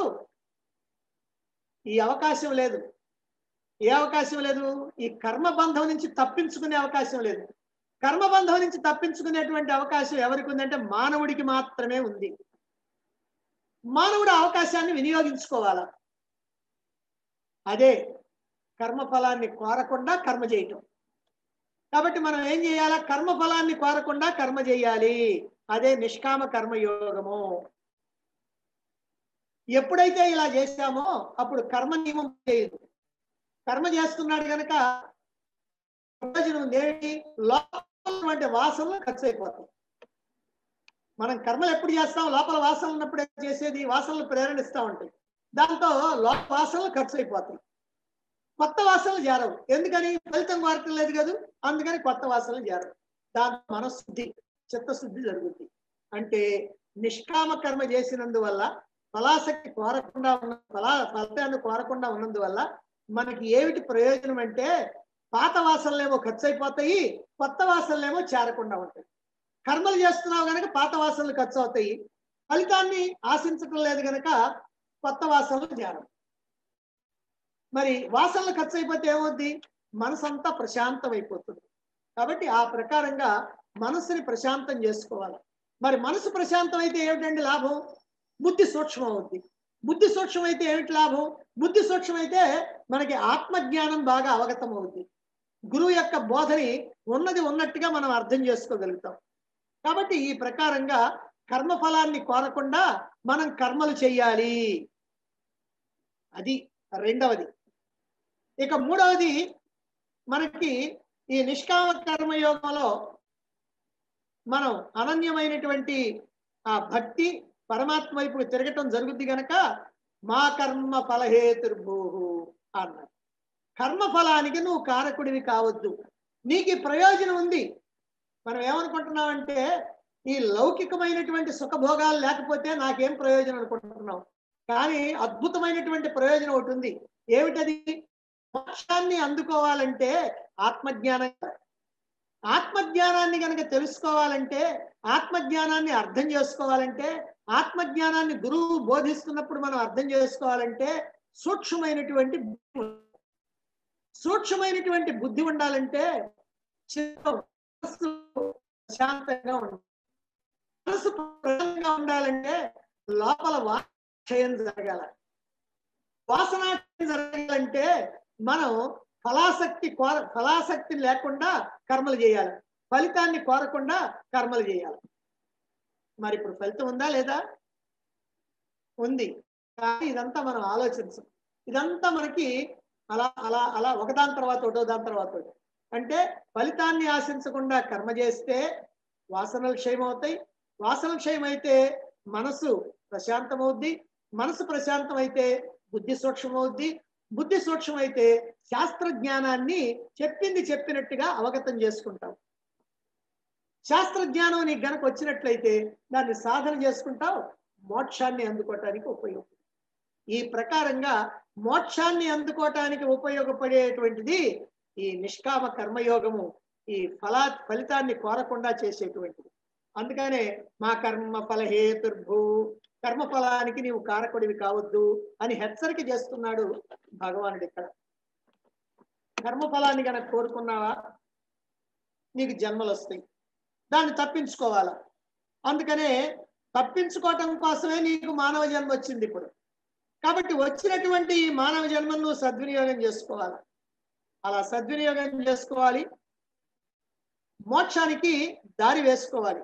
ఈ అవకాశం లేదు ఏ అవకాశం లేదు ఈ కర్మబంధం నుంచి తప్పించుకునే అవకాశం లేదు కర్మబంధం నుంచి తప్పించుకునేటువంటి అవకాశం ఎవరికి ఉందంటే మానవుడికి మాత్రమే ఉంది మానవుడు ఆ అవకాశాన్ని వినియోగించుకోవాలా అదే కర్మఫలాన్ని కోరకుండా కర్మ చేయటం కాబట్టి మనం ఏం చేయాలా కర్మఫలాన్ని కోరకుండా కర్మ చేయాలి అదే నిష్కామ కర్మయోగము ఎప్పుడైతే ఇలా చేశామో అప్పుడు కర్మ నియమం చేయదు కర్మ చేస్తున్నాడు కనుక ప్రయోజనం ఉంది ఏంటి లోపల వాసనలు ఖర్చు అయిపోతాయి మనం కర్మలు ఎప్పుడు చేస్తాం లోపల వాసనలు ఉన్నప్పుడే చేసేది వాసనలు ప్రేరణిస్తూ ఉంటాయి దాంతో లోపల వాసనలు ఖర్చు అయిపోతాయి కొత్త వాసనలు చేరవు ఎందుకని ఫలితం కోరటం లేదు కదా అందుకని కొత్త వాసనలు చేరవు దాంతో మనశుద్ధి చిత్తశుద్ధి జరుగుతుంది అంటే నిష్కామ కర్మ చేసినందువల్ల ఫలాసక్తి కోరకుండా ఉన్న ఫలా ఫలితాన్ని కోరకుండా ఉన్నందువల్ల మనకి ఏమిటి ప్రయోజనం అంటే పాత వాసనలేమో ఖర్చు అయిపోతాయి కొత్త వాసనలేమో చేరకుండా ఉంటాయి కర్మలు చేస్తున్నావు కనుక పాత వాసనలు ఖర్చు అవుతాయి ఫలితాన్ని ఆశించటం లేదు కనుక కొత్త వాసనలు చేరవు మరి వాసనలు ఖర్చు అయిపోతే ఏమవుద్ది మనసంతా ప్రశాంతం అయిపోతుంది కాబట్టి ఆ ప్రకారంగా మనసుని ప్రశాంతం చేసుకోవాలి మరి మనసు ప్రశాంతం అయితే ఏమిటండి లాభం బుద్ధి సూక్ష్మం అవుద్ది బుద్ధి సూక్ష్మం అయితే ఏమిటి లాభం బుద్ధి సూక్ష్మం అయితే మనకి ఆత్మజ్ఞానం బాగా అవగతం అవుద్ది గురువు యొక్క బోధని ఉన్నది ఉన్నట్టుగా మనం అర్థం చేసుకోగలుగుతాం కాబట్టి ఈ ప్రకారంగా కర్మఫలాన్ని కోరకుండా మనం కర్మలు చెయ్యాలి అది రెండవది ఇక మూడవది మనకి ఈ నిష్కామ కర్మయోగంలో మనం అనన్యమైనటువంటి ఆ భక్తి పరమాత్మ వైపు తిరగటం జరుగుద్ది గనక మా కర్మ ఫలహేతుర్భూ అన్నారు కర్మ ఫలానికి నువ్వు కారకుడివి కావద్దు నీకు ఈ ప్రయోజనం ఉంది మనం ఏమనుకుంటున్నామంటే ఈ లౌకికమైనటువంటి సుఖభోగాలు లేకపోతే నాకేం ప్రయోజనం అనుకుంటున్నాం కానీ అద్భుతమైనటువంటి ప్రయోజనం ఒకటి ఉంది ఏమిటది మోక్షాన్ని అందుకోవాలంటే ఆత్మజ్ఞానం ఆత్మజ్ఞానాన్ని కనుక తెలుసుకోవాలంటే ఆత్మజ్ఞానాన్ని అర్థం చేసుకోవాలంటే ఆత్మజ్ఞానాన్ని గురువు బోధిస్తున్నప్పుడు మనం అర్థం చేసుకోవాలంటే సూక్ష్మమైనటువంటి బుద్ధి ఉండాలి. సూక్ష్మమైనటువంటి బుద్ధి ఉండాలంటే చిత్తం, మనస్సు ప్రశాంతంగా ఉండాలి మనసు ప్రశాంతంగా ఉండాలంటే లోపల వాక్షయం జరగాల వాసనాక్షయం జరగాలంటే మనం ఫలాసక్తి కోర ఫలాసక్తి లేకుండా కర్మలు చేయాలి ఫలితాన్ని కోరకుండా కర్మలు చేయాలి మరి ఇప్పుడు ఫలితం ఉందా లేదా ఉంది కానీ ఇదంతా మనం ఆలోచించం ఇదంతా మనకి అలా అలా అలా ఒకదాని తర్వాత ఒకటో దాని తర్వాత ఒకటి అంటే ఫలితాన్ని ఆశించకుండా కర్మ చేస్తే వాసనలు క్షయమవుతాయి వాసనలు క్షయమైతే మనసు ప్రశాంతమవుద్ది మనసు ప్రశాంతమైతే బుద్ధి సూక్ష్మమవుద్ది బుద్ధి సూక్ష్మమైతే శాస్త్ర జ్ఞానాన్ని చెప్పింది చెప్పినట్టుగా అవగతం చేసుకుంటాం శాస్త్ర జ్ఞానం నీకు గనక వచ్చినట్లయితే దాన్ని సాధన చేసుకుంటావు మోక్షాన్ని అందుకోవటానికి ఉపయోగం ఈ ప్రకారంగా మోక్షాన్ని అందుకోవటానికి ఉపయోగపడేటువంటిది ఈ నిష్కామ కర్మయోగము ఈ ఫలా ఫలితాన్ని కోరకుండా చేసేటువంటిది అందుకనే మా కర్మ ఫలహేతుర్భూ కర్మ ఫలానికి నీవు కారకుడివి కావద్దు అని హెచ్చరిక చేస్తున్నాడు భగవానుడు ఇక్కడ కర్మ ఫలాన్ని కనుక కోరుకున్నావా నీకు జన్మలు వస్తాయి దాన్ని తప్పించుకోవాలా అందుకనే తప్పించుకోవటం కోసమే నీకు మానవ జన్మ వచ్చింది ఇప్పుడు కాబట్టి వచ్చినటువంటి ఈ మానవ జన్మను నువ్వు సద్వినియోగం చేసుకోవాలి అలా సద్వినియోగం చేసుకోవాలి మోక్షానికి దారి వేసుకోవాలి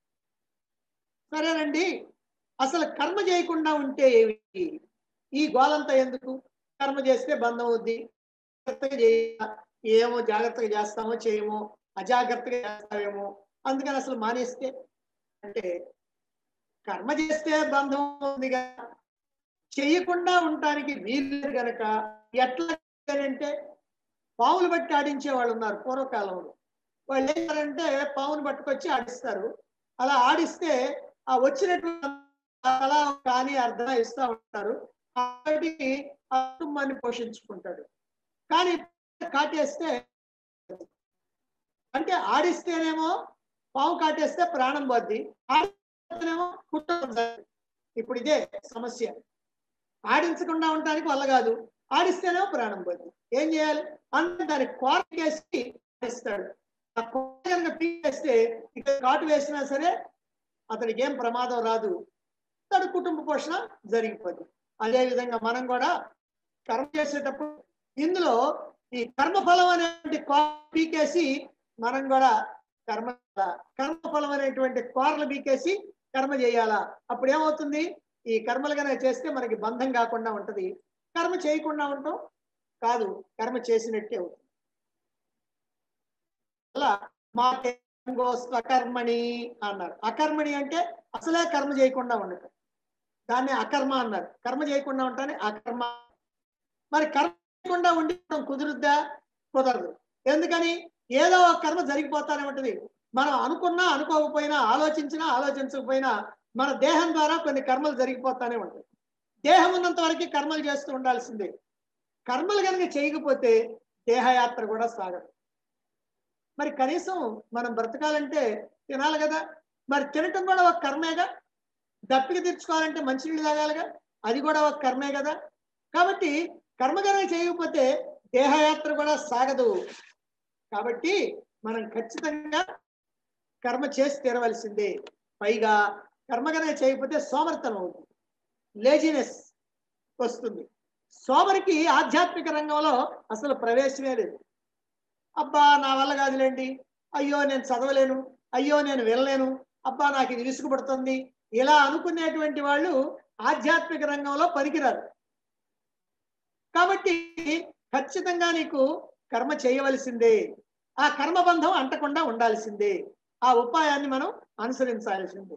సరేనండి అసలు కర్మ చేయకుండా ఉంటే ఏమిటి ఈ గోలంతా ఎందుకు కర్మ చేస్తే బంధం అవుద్ది జాగ్రత్తగా చేయ ఏమో జాగ్రత్తగా చేస్తామో చేయమో అజాగ్రత్తగా చేస్తామేమో అందుకని అసలు మానేస్తే అంటే కర్మ చేస్తే బంధం ఉంది కదా చెయ్యకుండా ఉండటానికి వీలు గనక ఎట్లా అంటే పావులు బట్టి ఆడించే వాళ్ళు ఉన్నారు పూర్వకాలంలో వాళ్ళు ఏం చేస్తారంటే పావును పట్టుకొచ్చి ఆడిస్తారు అలా ఆడిస్తే ఆ వచ్చినటువంటి కళ కానీ అర్థం ఇస్తూ ఉంటారు కాబట్టి ఆ కుటుంబాన్ని పోషించుకుంటాడు కానీ కాటేస్తే అంటే ఆడిస్తేనేమో పాము కాటేస్తే ప్రాణం పోద్ది ఆడిస్తేనేమో కుట్టడం జరగదు. ఇప్పుడు ఇదే సమస్య ఆడించకుండా ఉండడానికి వల్ల కాదు ఆడిస్తేనేమో ప్రాణం పోద్ది ఏం చేయాలి అంటే దాన్ని కోరకేసి ఆడిస్తాడు ఆ కోర కనుక పీకేస్తే ఇక్కడ కాటు వేసినా సరే అతనికి ఏం ప్రమాదం రాదు తన కుటుంబ పోషణ జరిగిపోద్ది అదే విధంగా మనం కూడా కర్మ చేసేటప్పుడు ఇందులో ఈ కర్మఫలం అనేటువంటి కోర పీకేసి మనం కూడా కర్మ కర్మఫలం అనేటువంటి కోరలు పీకేసి కర్మ చేయాలా అప్పుడు ఏమవుతుంది ఈ కర్మలు కనుక చేస్తే మనకి బంధం కాకుండా ఉంటది కర్మ చేయకుండా ఉంటాం కాదు కర్మ చేసినట్టే అవుతుంది అలా మా స్వకర్మణి అన్నారు అకర్మణి అంటే అసలే కర్మ చేయకుండా ఉండటం దాన్ని అకర్మ అన్నారు కర్మ చేయకుండా ఉంటానే అకర్మ మరి కర్మ చేయకుండా ఉండడం కుదురుద్దా కుదరదు ఎందుకని ఏదో ఒక కర్మ జరిగిపోతానే ఉంటది మనం అనుకున్నా అనుకోకపోయినా ఆలోచించినా ఆలోచించకపోయినా మన దేహం ద్వారా కొన్ని కర్మలు జరిగిపోతానే ఉంటాయి దేహం ఉన్నంత వరకు కర్మలు చేస్తూ ఉండాల్సిందే కర్మలు కనుక చేయకపోతే దేహయాత్ర కూడా సాగదు మరి కనీసం మనం బ్రతకాలంటే తినాలి కదా మరి తినటం కూడా ఒక కర్మేగా దప్పిక తీర్చుకోవాలంటే మంచినీళ్ళు తాగాలిగా అది కూడా ఒక కర్మే కదా కాబట్టి కర్మ కనుక చేయకపోతే దేహయాత్ర కూడా సాగదు కాబట్టి మనం ఖచ్చితంగా కర్మ చేసి తీరవలసిందే పైగా కర్మ కనుక చేయకపోతే సోమర్థనం అవుతుంది లేజినెస్ వస్తుంది సోమరికి ఆధ్యాత్మిక రంగంలో అసలు ప్రవేశమే లేదు అబ్బా నా వల్ల కాదులేండి అయ్యో నేను చదవలేను అయ్యో నేను వెళ్ళలేను అబ్బా నాకు ఇది విసుగుపడుతుంది ఇలా అనుకునేటువంటి వాళ్ళు ఆధ్యాత్మిక రంగంలో పనికిరారు కాబట్టి ఖచ్చితంగా నీకు కర్మ చేయవలసిందే ఆ కర్మబంధం అంటకుండా ఉండాల్సిందే ఆ ఉపాయాన్ని మనం అనుసరించాల్సిందే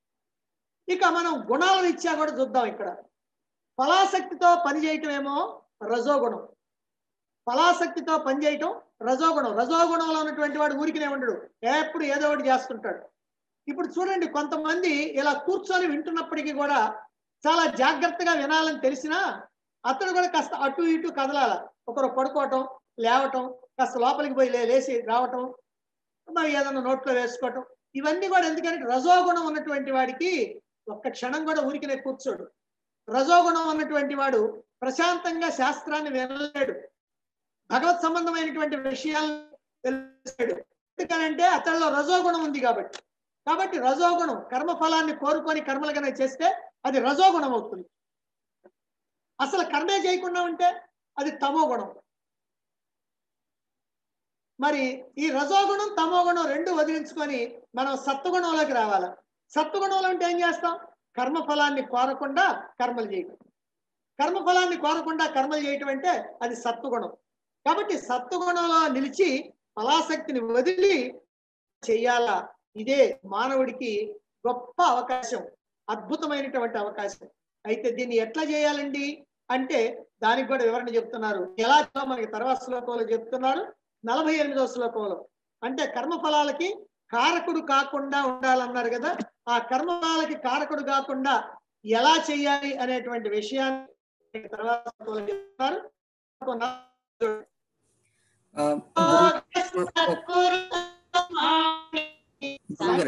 ఇక మనం గుణాల రీత్యా కూడా చూద్దాం ఇక్కడ ఫలాసక్తితో పని చేయటమేమో రజోగుణం ఫలాసక్తితో పని చేయటం రజోగుణం రజోగుణంలో ఉన్నటువంటి వాడు ఊరికినే ఉండడు ఎప్పుడు ఏదో ఒకటి చేస్తుంటాడు ఇప్పుడు చూడండి కొంతమంది ఇలా కూర్చొని వింటున్నప్పటికీ కూడా చాలా జాగ్రత్తగా వినాలని తెలిసినా అతడు కూడా కాస్త అటు ఇటు కదలాల ఒకరు పడుకోవటం లేవటం కాస్త లోపలికి పోయి లే- లేచి రావటం మరి ఏదైనా నోట్లో వేసుకోవటం ఇవన్నీ కూడా ఎందుకంటే రజోగుణం ఉన్నటువంటి వాడికి ఒక్క క్షణం కూడా ఊరికినే కూర్చోడు రజోగుణం ఉన్నటువంటి వాడు ప్రశాంతంగా శాస్త్రాన్ని వినలేడు భగవత్ సంబంధమైనటువంటి విషయాలు తెలుసాడు ఎందుకనంటే అతడిలో రజోగుణం ఉంది కాబట్టి కాబట్టి రజోగుణం కర్మ ఫలాన్ని కోరుకొని కర్మలు కనుక చేస్తే అది రజోగుణం అవుతుంది అసలు కర్మే చేయకుండా ఉంటే అది తమో గుణం మరి ఈ రజోగుణం తమో గుణం రెండు వదిలించుకొని మనం సత్వగుణంలోకి రావాలి సత్వగుణంలో అంటే ఏం చేస్తాం కర్మ ఫలాన్ని కోరకుండా కర్మలు చేయటం కర్మ ఫలాన్ని కోరకుండా కర్మలు చేయటం అంటే అది సత్వగుణం కాబట్టి సత్వగుణంలో నిలిచి ఫలాసక్తిని వదిలి చెయ్యాలా ఇదే మానవుడికి గొప్ప అవకాశం అద్భుతమైనటువంటి అవకాశం అయితే దీన్ని ఎట్లా చేయాలండి అంటే దానికి కూడా వివరణ చెప్తున్నారు ఎలా చేయాలో మనకి తర్వాత శ్లోకంలో చెప్తున్నారు నలభై ఎనిమిదో శ్లోకంలో అంటే కర్మఫలాలకి కారకుడు కాకుండా ఉండాలన్నారు కదా ఆ కర్మఫలాలకి కారకుడు కాకుండా ఎలా చేయాలి అనేటువంటి విషయాన్ని తర్వాత శ్లోకంలో చెప్తున్నారు ఆ, గురు- గురుగారు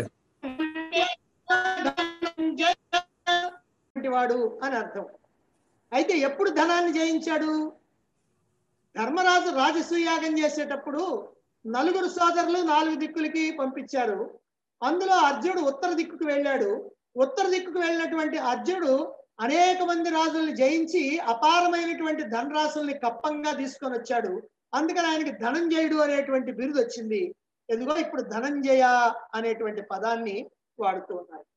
వంటి వాడు అని అర్థం అయితే ఎప్పుడు ధనాన్ని జయించాడు ధర్మరాజు రాజసూయాగం చేసేటప్పుడు నలుగురు సోదరులు నాలుగు దిక్కులకి పంపించారు అందులో అర్జునుడు ఉత్తర దిక్కుకు వెళ్ళాడు ఉత్తర దిక్కుకు వెళ్ళినటువంటి అర్జునుడు అనేక మంది రాజుల్ని జయించి అపారమైనటువంటి ధనరాశుల్ని కప్పంగా తీసుకొని వచ్చాడు అందుకని ఆయనకి ధనంజయుడు అనేటువంటి బిరుదు వచ్చింది ఎదుగో ఇప్పుడు ధనంజయ అనేటువంటి పదాన్ని వాడుతూ ఉన్నారు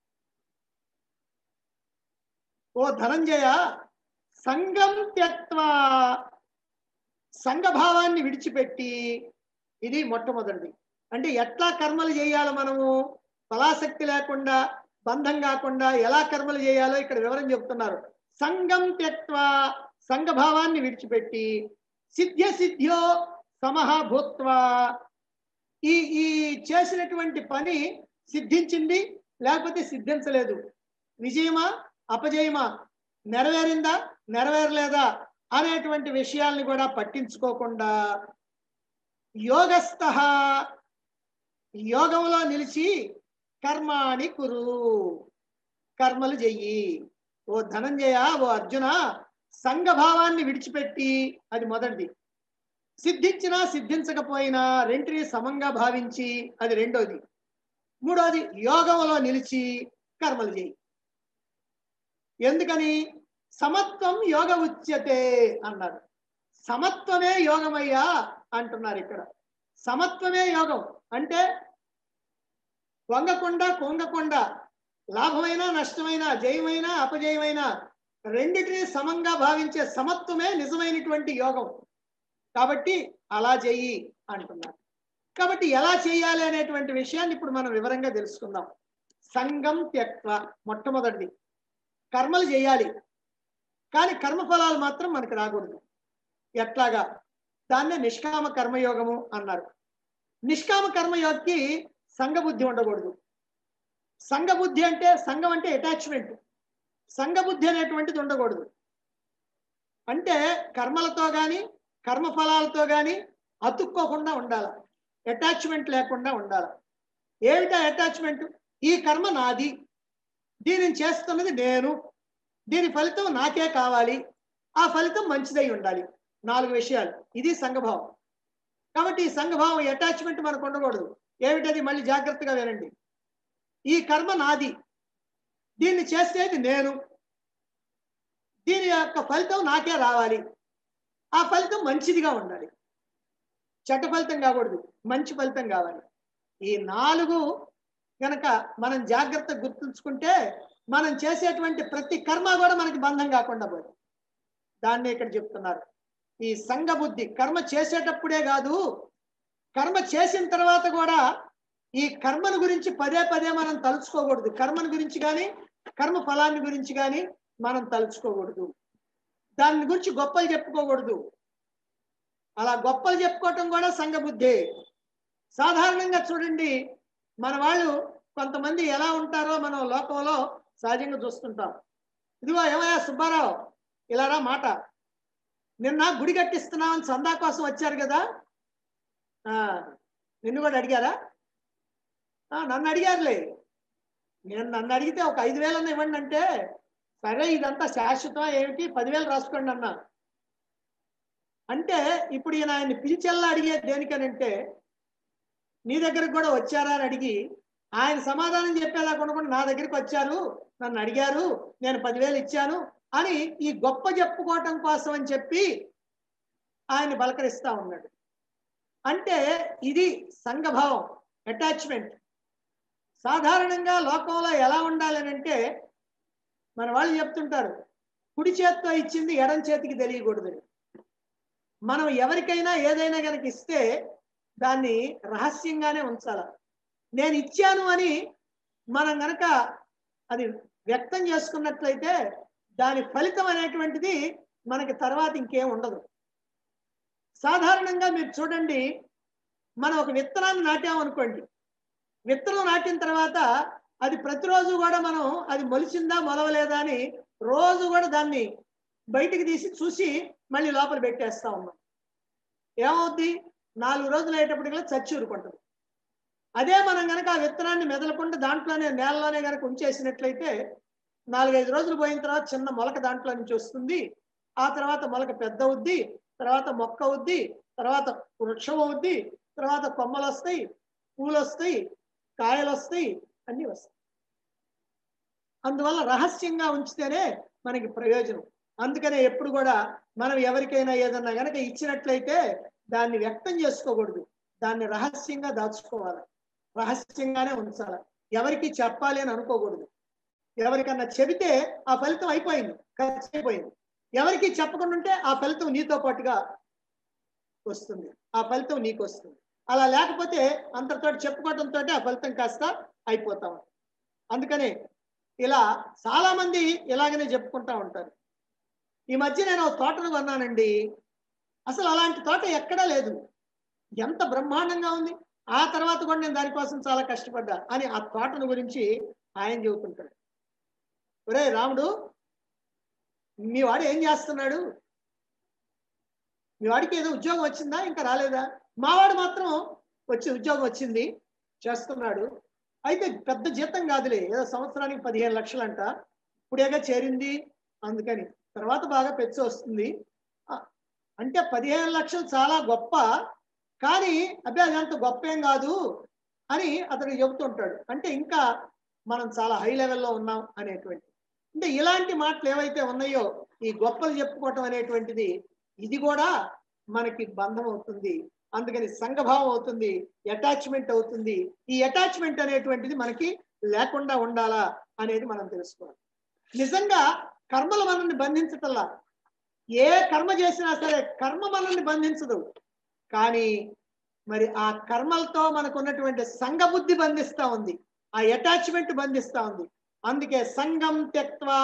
ఓ ధనంజయ సంఘం త్యక్వా సంఘభావాన్ని విడిచిపెట్టి ఇది మొట్టమొదటిది అంటే ఎట్లా కర్మలు చేయాలి మనము ఫలాసక్తి లేకుండా బంధం కాకుండా ఎలా కర్మలు చేయాలో ఇక్కడ వివరం చెప్తున్నారు సంఘం త్యక్వా సంఘభావాన్ని విడిచిపెట్టి సిద్ధ్య సిద్ధ్యో సమహ భూత్వా ఈ ఈ చేసినటువంటి పని సిద్ధించింది లేకపోతే సిద్ధించలేదు విజయమా అపజయమా నెరవేరిందా నెరవేరలేదా అనేటువంటి విషయాల్ని కూడా పట్టించుకోకుండా యోగస్థ యోగంలో నిలిచి కర్మాణి కురు కర్మలు చెయ్యి ఓ ధనంజయ ఓ అర్జున సంఘభావాన్ని విడిచిపెట్టి అది మొదటిది సిద్ధించినా సిద్ధించకపోయినా రెంటిని సమంగా భావించి అది రెండోది మూడోది యోగంలో నిలిచి కర్మలు చేయి ఎందుకని సమత్వం యోగ ఉచ్యతే అన్నారు సమత్వమే యోగమయ్యా అంటున్నారు ఇక్కడ సమత్వమే యోగం అంటే వంగకుండా కొంగకుండా లాభమైన నష్టమైన జయమైన అపజయమైన రెండిటిని సమంగా భావించే సమత్వమే నిజమైనటువంటి యోగం కాబట్టి అలా చెయ్యి అంటున్నారు కాబట్టి ఎలా చేయాలి అనేటువంటి విషయాన్ని ఇప్పుడు మనం వివరంగా తెలుసుకుందాం సంగం త్యక్వ మొట్టమొదటిది కర్మలు చేయాలి కానీ కర్మఫలాలు మాత్రం మనకు రాకూడదు ఎట్లాగా దాన్నే నిష్కామ కర్మయోగము అన్నారు నిష్కామ కర్మయోగికి సంఘబుద్ధి ఉండకూడదు సంఘబుద్ధి అంటే సంఘం అంటే అటాచ్మెంట్ సంఘబుద్ధి అనేటువంటిది ఉండకూడదు అంటే కర్మలతో కానీ కర్మఫలాలతో కానీ అతుక్కోకుండా ఉండాలి అటాచ్మెంట్ లేకుండా ఉండాలి ఏమిటా అటాచ్మెంట్ ఈ కర్మ నాది దీనిని చేస్తున్నది నేను దీని ఫలితం నాకే కావాలి ఆ ఫలితం మంచిదై ఉండాలి నాలుగు విషయాలు ఇది సంఘభావం కాబట్టి ఈ సంఘభావం అటాచ్మెంట్ మనకు ఉండకూడదు ఏమిటది మళ్ళీ జాగ్రత్తగా వినండి ఈ కర్మ నాది దీన్ని చేసేది నేను దీని యొక్క ఫలితం నాకే రావాలి ఆ ఫలితం మంచిదిగా ఉండాలి చెడ్డ ఫలితం కాకూడదు మంచి ఫలితం కావాలి ఈ నాలుగు గనక మనం జాగ్రత్త గుర్తుంచుకుంటే మనం చేసేటువంటి ప్రతి కర్మ కూడా మనకి బంధం కాకుండా పోదు దాన్ని ఇక్కడ చెప్తున్నారు ఈ సంఘ బుద్ధి కర్మ చేసేటప్పుడే కాదు కర్మ చేసిన తర్వాత కూడా ఈ కర్మను గురించి పదే పదే మనం తలుచుకోకూడదు కర్మను గురించి కానీ కర్మ ఫలాన్ని గురించి కానీ మనం తలుచుకోకూడదు దాని గురించి గొప్పలు చెప్పుకోకూడదు అలా గొప్పలు చెప్పుకోవటం కూడా సంఘ బుద్ధి సాధారణంగా చూడండి మన వాళ్ళు కొంతమంది ఎలా ఉంటారో మనం లోకంలో సహజంగా చూస్తుంటాం ఇదిగో ఏమయ్యా సుబ్బారావు ఇలా రా మాట నిన్న గుడి కట్టిస్తున్నామని సందా కోసం వచ్చారు కదా ఆ, నిన్ను కూడా అడిగారా ఆ, నన్ను అడిగారులే నేను నన్ను అడిగితే ఒక ఐదు వేలన్నా ఇవ్వండి అంటే సరే ఇదంతా శాశ్వతం ఏమిటి పదివేలు రాసుకోండి అన్నా అంటే ఇప్పుడు ఈయన ఆయన్ని పిలిచెల్లా అడిగేది దేనికనంటే నీ దగ్గరకు కూడా వచ్చారా అని అడిగి ఆయన సమాధానం చెప్పేలా కొనుక్కొని నా దగ్గరికి వచ్చారు నన్ను అడిగారు నేను పదివేలు ఇచ్చాను అని ఈ గొప్ప చెప్పుకోవటం కోసం అని చెప్పి ఆయన బలకరిస్తా ఉన్నాడు అంటే ఇది సంఘభావం అటాచ్మెంట్ సాధారణంగా లోకంలో ఎలా ఉండాలని అంటే మన వాళ్ళు చెప్తుంటారు కుడి చేత్తో ఇచ్చింది ఎడం చేతికి తెలియకూడదని మనం ఎవరికైనా ఏదైనా కనుక ఇస్తే దాన్ని రహస్యంగానే ఉంచాల నేను ఇచ్చాను అని మనం గనక అది వ్యక్తం చేసుకున్నట్లయితే దాని ఫలితం అనేటువంటిది మనకి తర్వాత ఇంకేం ఉండదు సాధారణంగా మీరు చూడండి మనం ఒక విత్తనాన్ని నాటామనుకోండి విత్తనం నాటిన తర్వాత అది ప్రతిరోజు కూడా మనం అది మొలిచిందా మొలవలేదా అని రోజు కూడా దాన్ని బయటికి తీసి చూసి మళ్ళీ లోపల పెట్టేస్తా ఉన్నాం ఏమవుద్ది నాలుగు రోజులు అయ్యేటప్పటికల్లా చచ్చి ఊరుకుంటుంది అదే మనం కనుక ఆ విత్తనాన్ని మెదలకుండా దాంట్లోనే నేలలోనే కనుక ఉంచేసినట్లయితే నాలుగైదు రోజులు పోయిన తర్వాత చిన్న మొలక దాంట్లో నుంచి వస్తుంది ఆ తర్వాత మొలక పెద్ద అవుద్ది తర్వాత మొక్క అవుద్ది తర్వాత వృక్షం అవుద్ది తర్వాత కొమ్మలు వస్తాయి పూలు వస్తాయి కాయలు వస్తాయి అన్నీ వస్తాయి అందువల్ల రహస్యంగా ఉంచితేనే మనకి ప్రయోజనం అందుకనే ఎప్పుడు కూడా మనం ఎవరికైనా ఏదన్నా గనక ఇచ్చినట్లయితే దాన్ని వ్యక్తం చేసుకోకూడదు దాన్ని రహస్యంగా దాచుకోవాలి రహస్యంగానే ఉంచాలి ఎవరికి చెప్పాలి అని అనుకోకూడదు ఎవరికన్నా చెబితే ఆ ఫలితం అయిపోయింది ఖర్చు అయిపోయింది ఎవరికి చెప్పకుండా ఉంటే ఆ ఫలితం నీతో పాటుగా వస్తుంది ఆ ఫలితం నీకు వస్తుంది అలా లేకపోతే అంతటితో చెప్పుకోవడంతో ఆ ఫలితం కాస్త అయిపోతాం అందుకనే ఇలా చాలా మంది ఇలాగనే చెప్పుకుంటా ఉంటారు ఈ మధ్య నేను ఒక తోటను కొన్నానండి అసలు అలాంటి తోట ఎక్కడా లేదు ఎంత బ్రహ్మాండంగా ఉంది ఆ తర్వాత కూడా నేను దానికోసం చాలా కష్టపడ్డా అని ఆ తోటను గురించి ఆయన చెబుతుంటాడు ఒరే రాముడు మీ వాడు ఏం చేస్తున్నాడు మీ వాడికి ఏదో ఉద్యోగం వచ్చిందా ఇంకా రాలేదా మావాడు మాత్రం వచ్చి ఉద్యోగం వచ్చింది చేస్తున్నాడు అయితే పెద్ద జీతం కాదులే ఏదో సంవత్సరానికి పదిహేను లక్షలంట ఇప్పుడేగా చేరింది అందుకని తర్వాత బాగా పెంచి వస్తుంది ఆ, అంటే పదిహేను లక్షలు చాలా గొప్ప కానీ అబ్బే అదంత గొప్ప ఏం కాదు అని అతను చెబుతుంటాడు అంటే ఇంకా మనం చాలా హై లెవెల్లో ఉన్నాం అనేటువంటి అంటే ఇలాంటి మాటలు ఏవైతే ఉన్నాయో ఈ గొప్పలు చెప్పుకోవటం అనేటువంటిది ఇది కూడా మనకి బంధం అవుతుంది అందుకని సంఘభావం అవుతుంది అటాచ్మెంట్ అవుతుంది ఈ అటాచ్మెంట్ అనేటువంటిది మనకి లేకుండా ఉండాలా అనేది మనం తెలుసుకోవాలి నిజంగా కర్మలు మనల్ని బంధించటల్లా ఏ కర్మ చేసినా సరే కర్మ మనల్ని బంధించదు కానీ మరి ఆ కర్మలతో మనకు ఉన్నటువంటి సంఘ బుద్ధి బంధిస్తా ఉంది ఆ అటాచ్మెంట్ బంధిస్తా ఉంది అందుకే సంఘం త్యక్వా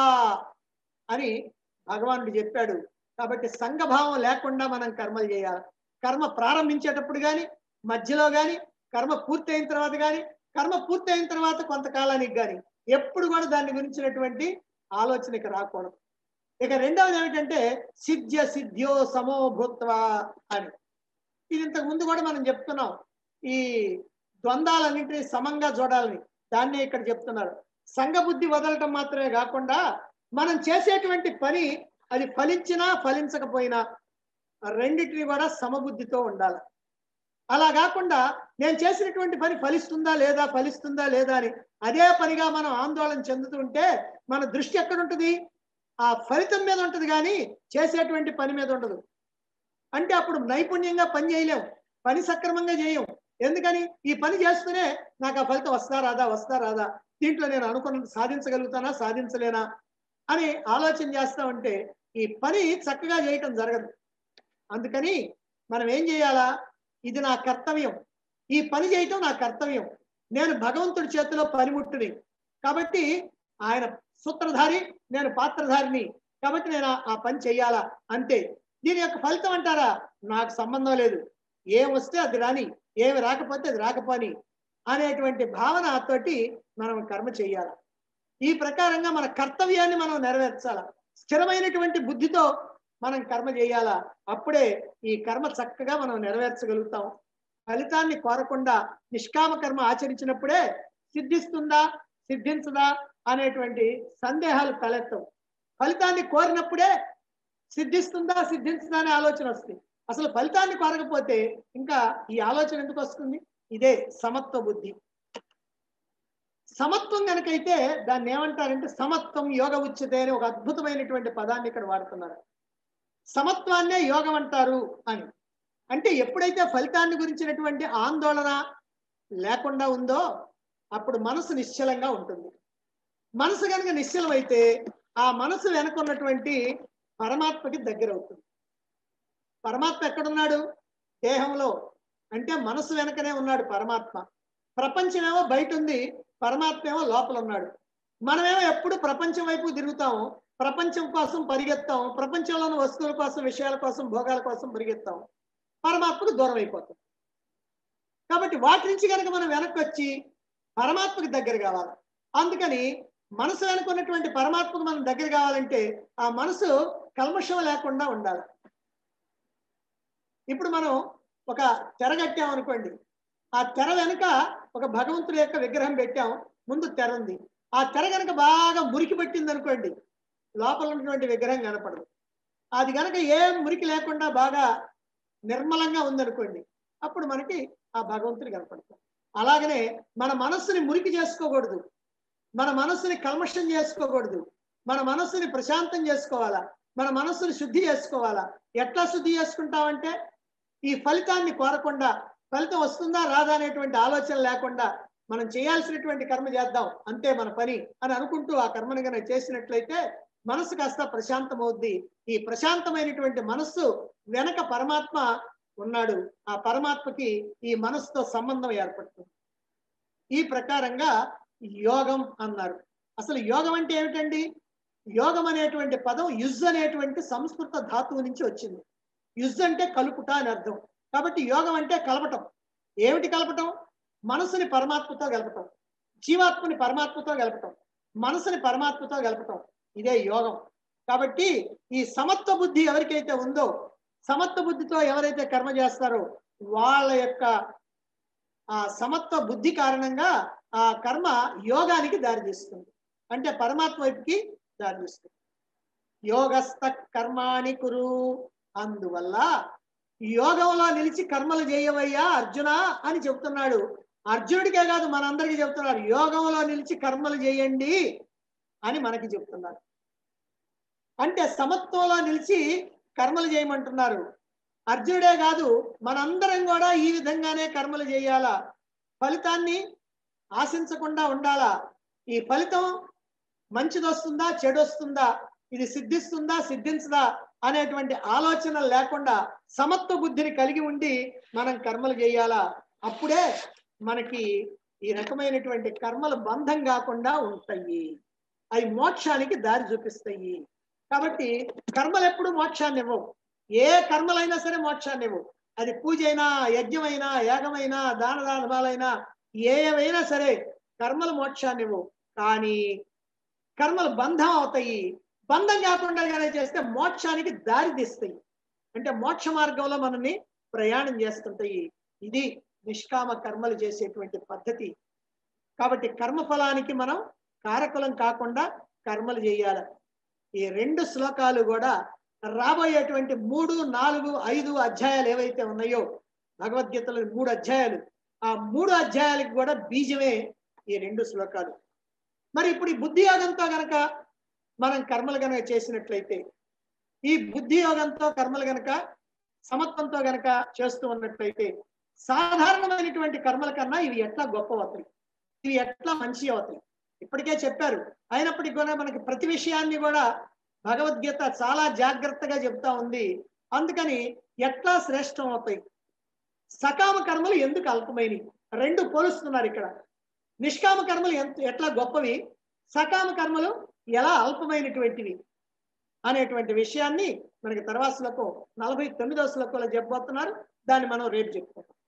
అని భగవానుడు చెప్పాడు కాబట్టి సంఘభావం లేకుండా మనం కర్మలు చేయాలి కర్మ ప్రారంభించేటప్పుడు కానీ మధ్యలో కానీ కర్మ పూర్తయిన తర్వాత కానీ కర్మ పూర్తయిన తర్వాత కొంతకాలానికి కానీ ఎప్పుడు కూడా దాని గురించినటువంటి ఆలోచనకి రాకూడదు ఇక రెండవది ఏమిటంటే సిద్ధ్య సిద్ధ్యో సమో భూత్వా అని ఇది ఇంతకు ముందు కూడా మనం చెప్తున్నాం ఈ ద్వంద్వాలన్నింటినీ సమంగా చూడాలని దాన్నే ఇక్కడ చెప్తున్నారు సంఘ బుద్ధి వదలటం మాత్రమే కాకుండా మనం చేసేటువంటి పని అది ఫలించినా ఫలించకపోయినా రెండింటిని కూడా సమబుద్ధితో ఉండాలి అలా కాకుండా నేను చేసినటువంటి పని ఫలిస్తుందా లేదా ఫలిస్తుందా లేదా అని అదే పనిగా మనం ఆందోళన చెందుతుంటే మన దృష్టి ఎక్కడ ఉంటుంది ఆ ఫలితం మీద ఉంటుంది కానీ చేసేటువంటి పని మీద ఉండదు అంటే అప్పుడు నైపుణ్యంగా పని చేయలేం పని సక్రమంగా చేయం ఎందుకని ఈ పని చేస్తూనే నాకు ఆ ఫలితం వస్తా రాదా వస్తా రాదా దీంట్లో నేను అనుకున్నది సాధించగలుగుతానా సాధించలేనా అని ఆలోచన చేస్తా ఉంటే ఈ పని చక్కగా చేయటం జరగదు అందుకని మనం ఏం చేయాలా ఇది నా కర్తవ్యం ఈ పని చేయటం నా కర్తవ్యం నేను భగవంతుడి చేతిలో పనిముట్టుని కాబట్టి ఆయన సూత్రధారి నేను పాత్రధారిని కాబట్టి నేను ఆ- ఆ పని చెయ్యాలా అంతే దీని యొక్క ఫలితం అంటారా నాకు సంబంధం లేదు ఏం వస్తే అది రాని ఏమి రాకపోతే అది రాకపోని అనేటువంటి భావన తోటి మనం కర్మ చెయ్యాలి ఈ ప్రకారంగా మన కర్తవ్యాన్ని మనం నెరవేర్చాల స్థిరమైనటువంటి బుద్ధితో మనం కర్మ చేయాలా అప్పుడే ఈ కర్మ చక్కగా మనం నెరవేర్చగలుగుతాం ఫలితాన్ని కోరకుండా నిష్కామ కర్మ ఆచరించినప్పుడే సిద్ధిస్తుందా సిద్ధించదా అనేటువంటి సందేహాలు తలెత్తవు ఫలితాన్ని కోరినప్పుడే సిద్ధిస్తుందా సిద్ధించదా అనే ఆలోచన వస్తుంది అసలు ఫలితాన్ని కోరకపోతే ఇంకా ఈ ఆలోచన ఎందుకు వస్తుంది ఇదే సమత్వ బుద్ధి సమత్వం కనుకైతే దాన్ని ఏమంటారంటే సమత్వం యోగ ఉచ్యతే అని ఒక అద్భుతమైనటువంటి పదాన్ని ఇక్కడ వాడుతున్నారు సమత్వాన్నే యోగం అంటారు అని అంటే ఎప్పుడైతే ఫలితాన్ని గురించినటువంటి ఆందోళన లేకుండా ఉందో అప్పుడు మనసు నిశ్చలంగా ఉంటుంది మనసు కనుక నిశ్చలమైతే ఆ మనసు వెనుకున్నటువంటి పరమాత్మకి దగ్గర అవుతుంది పరమాత్మ ఎక్కడున్నాడు దేహంలో అంటే మనసు వెనకనే ఉన్నాడు పరమాత్మ ప్రపంచమేమో బయట ఉంది పరమాత్మ ఏమో లోపల ఉన్నాడు మనమేమో ఎప్పుడు ప్రపంచం వైపు తిరుగుతాము ప్రపంచం కోసం పరిగెత్తాం ప్రపంచంలోని వస్తువుల కోసం విషయాల కోసం భోగాల కోసం పరిగెత్తాం పరమాత్మకు దూరం అయిపోతాం కాబట్టి వాటి నుంచి కనుక మనం వెనక్కి వచ్చి పరమాత్మకు దగ్గర కావాలి అందుకని మనసు వెనుకున్నటువంటి పరమాత్మకు మనం దగ్గర కావాలంటే ఆ మనసు కల్మషం లేకుండా ఉండాలి ఇప్పుడు మనం ఒక తెర కట్టాం అనుకోండి ఆ తెర వెనుక ఒక భగవంతుడి యొక్క విగ్రహం పెట్టాం ముందు తెర ఉంది ఆ తెర కనుక బాగా మురికి పట్టింది అనుకోండి లోపల ఉన్నటువంటి విగ్రహం కనపడదు అది కనుక ఏం మురికి లేకుండా బాగా నిర్మలంగా ఉందనుకోండి అప్పుడు మనకి ఆ భగవంతుడు కనపడతాడు అలాగనే మన మనస్సుని మురికి చేసుకోకూడదు మన మనస్సుని కల్మషం చేసుకోకూడదు మన మనస్సుని ప్రశాంతం చేసుకోవాలా మన మనస్సుని శుద్ధి చేసుకోవాలా ఎట్లా శుద్ధి చేసుకుంటామంటే ఈ ఫలితాన్ని కోరకుండా ఫలితం వస్తుందా రాదా అనేటువంటి ఆలోచన లేకుండా మనం చేయాల్సినటువంటి కర్మ చేద్దాం అంతే మన పని అని అనుకుంటూ ఆ కర్మని కనుక చేసినట్లయితే మనసు కాస్త ప్రశాంతమవుద్ది ఈ ప్రశాంతమైనటువంటి మనస్సు వెనక పరమాత్మ ఉన్నాడు ఆ పరమాత్మకి ఈ మనసుతో సంబంధం ఏర్పడుతుంది ఈ ప్రకారంగా యోగం అన్నారు అసలు యోగం అంటే ఏమిటండి యోగం అనేటువంటి పదం యుజ్ అనేటువంటి సంస్కృత ధాతువు నుంచి వచ్చింది యుజ్ అంటే కలుపుట అని అర్థం కాబట్టి యోగం అంటే కలపటం ఏమిటి కలపటం మనసుని పరమాత్మతో గలపటం జీవాత్మని పరమాత్మతో గలపటం మనసుని పరమాత్మతో గలపటం ఇదే యోగం కాబట్టి ఈ సమత్వ బుద్ధి ఎవరికైతే ఉందో సమత్వ బుద్ధితో ఎవరైతే కర్మ చేస్తారో వాళ్ళ యొక్క ఆ సమత్వ బుద్ధి కారణంగా ఆ కర్మ యోగానికి దారితీస్తుంది అంటే పరమాత్మ వైపుకి దారితీస్తుంది యోగస్థ కర్మాణి కురు అందువల్ల యోగంలో నిలిచి కర్మలు చేయవయ్యా అర్జున అని చెప్తున్నాడు అర్జునుడికే కాదు మనందరికీ చెప్తున్నారు యోగంలో నిలిచి కర్మలు చేయండి అని మనకి చెప్తున్నారు అంటే సమత్వంలో నిలిచి కర్మలు చేయమంటున్నారు అర్జునుడే కాదు మనందరం కూడా ఈ విధంగానే కర్మలు చేయాలా ఫలితాన్ని ఆశించకుండా ఉండాలా ఈ ఫలితం మంచిది వస్తుందా చెడు వస్తుందా ఇది సిద్ధిస్తుందా సిద్ధించదా అనేటువంటి ఆలోచన లేకుండా సమత్వ బుద్ధిని కలిగి ఉండి మనం కర్మలు చేయాలా అప్పుడే మనకి ఈ రకమైనటువంటి కర్మలు బంధం కాకుండా ఉంటాయి అవి మోక్షానికి దారి చూపిస్తాయి కాబట్టి కర్మలు ఎప్పుడు మోక్షాన్ని ఇవ్వవు ఏ కర్మలైనా సరే మోక్షాన్ని ఇవ్వవు అది పూజ అయినా యజ్ఞమైనా యాగమైనా దాన దానమాలైనా ఏవైనా సరే కర్మలు మోక్షాన్ని ఇవ్వవు కానీ కర్మలు బంధం అవుతాయి బంధం కాకుండా కానీ చేస్తే మోక్షానికి దారి తీస్తాయి అంటే మోక్ష మార్గంలో మనల్ని ప్రయాణం చేస్తుంటాయి ఇది నిష్కామ కర్మలు చేసేటువంటి పద్ధతి కాబట్టి కర్మ ఫలానికి మనం కారకులం కాకుండా కర్మలు చేయాలి ఈ రెండు శ్లోకాలు కూడా రాబోయేటువంటి మూడు నాలుగు ఐదు అధ్యాయాలు ఏవైతే ఉన్నాయో భగవద్గీతలో మూడు అధ్యాయాలు ఆ మూడు అధ్యాయాలకు కూడా బీజమే ఈ రెండు శ్లోకాలు మరి ఇప్పుడు ఈ బుద్ధి యోగంతో గనక మనం కర్మలు గనక చేసినట్లయితే ఈ బుద్ధి యోగంతో కర్మలు గనక సమత్వంతో గనక చేస్తూ ఉన్నట్లయితే సాధారణమైనటువంటి కర్మల కన్నా ఇవి ఎట్లా గొప్ప అవుతాయి ఇవి ఎట్లా మంచి అవుతాయి ఇప్పటికే చెప్పారు అయినప్పటికీ కూడా మనకి ప్రతి విషయాన్ని కూడా భగవద్గీత చాలా జాగ్రత్తగా చెప్తా ఉంది అందుకని ఎట్లా శ్రేష్టం అవుతాయి సకామ కర్మలు ఎందుకు అల్పమైనవి రెండు పోలుస్తున్నారు ఇక్కడ నిష్కామ కర్మలు ఎంత ఎట్లా గొప్పవి సకామ కర్మలు ఎలా అల్పమైనటువంటివి అనేటువంటి విషయాన్ని మనకి తర్వాత శ్లోకం నలభై తొమ్మిదవ శ్లోకంలో చెప్పబోతున్నారు దాన్ని మనం రేపు చెప్పుకుంటాం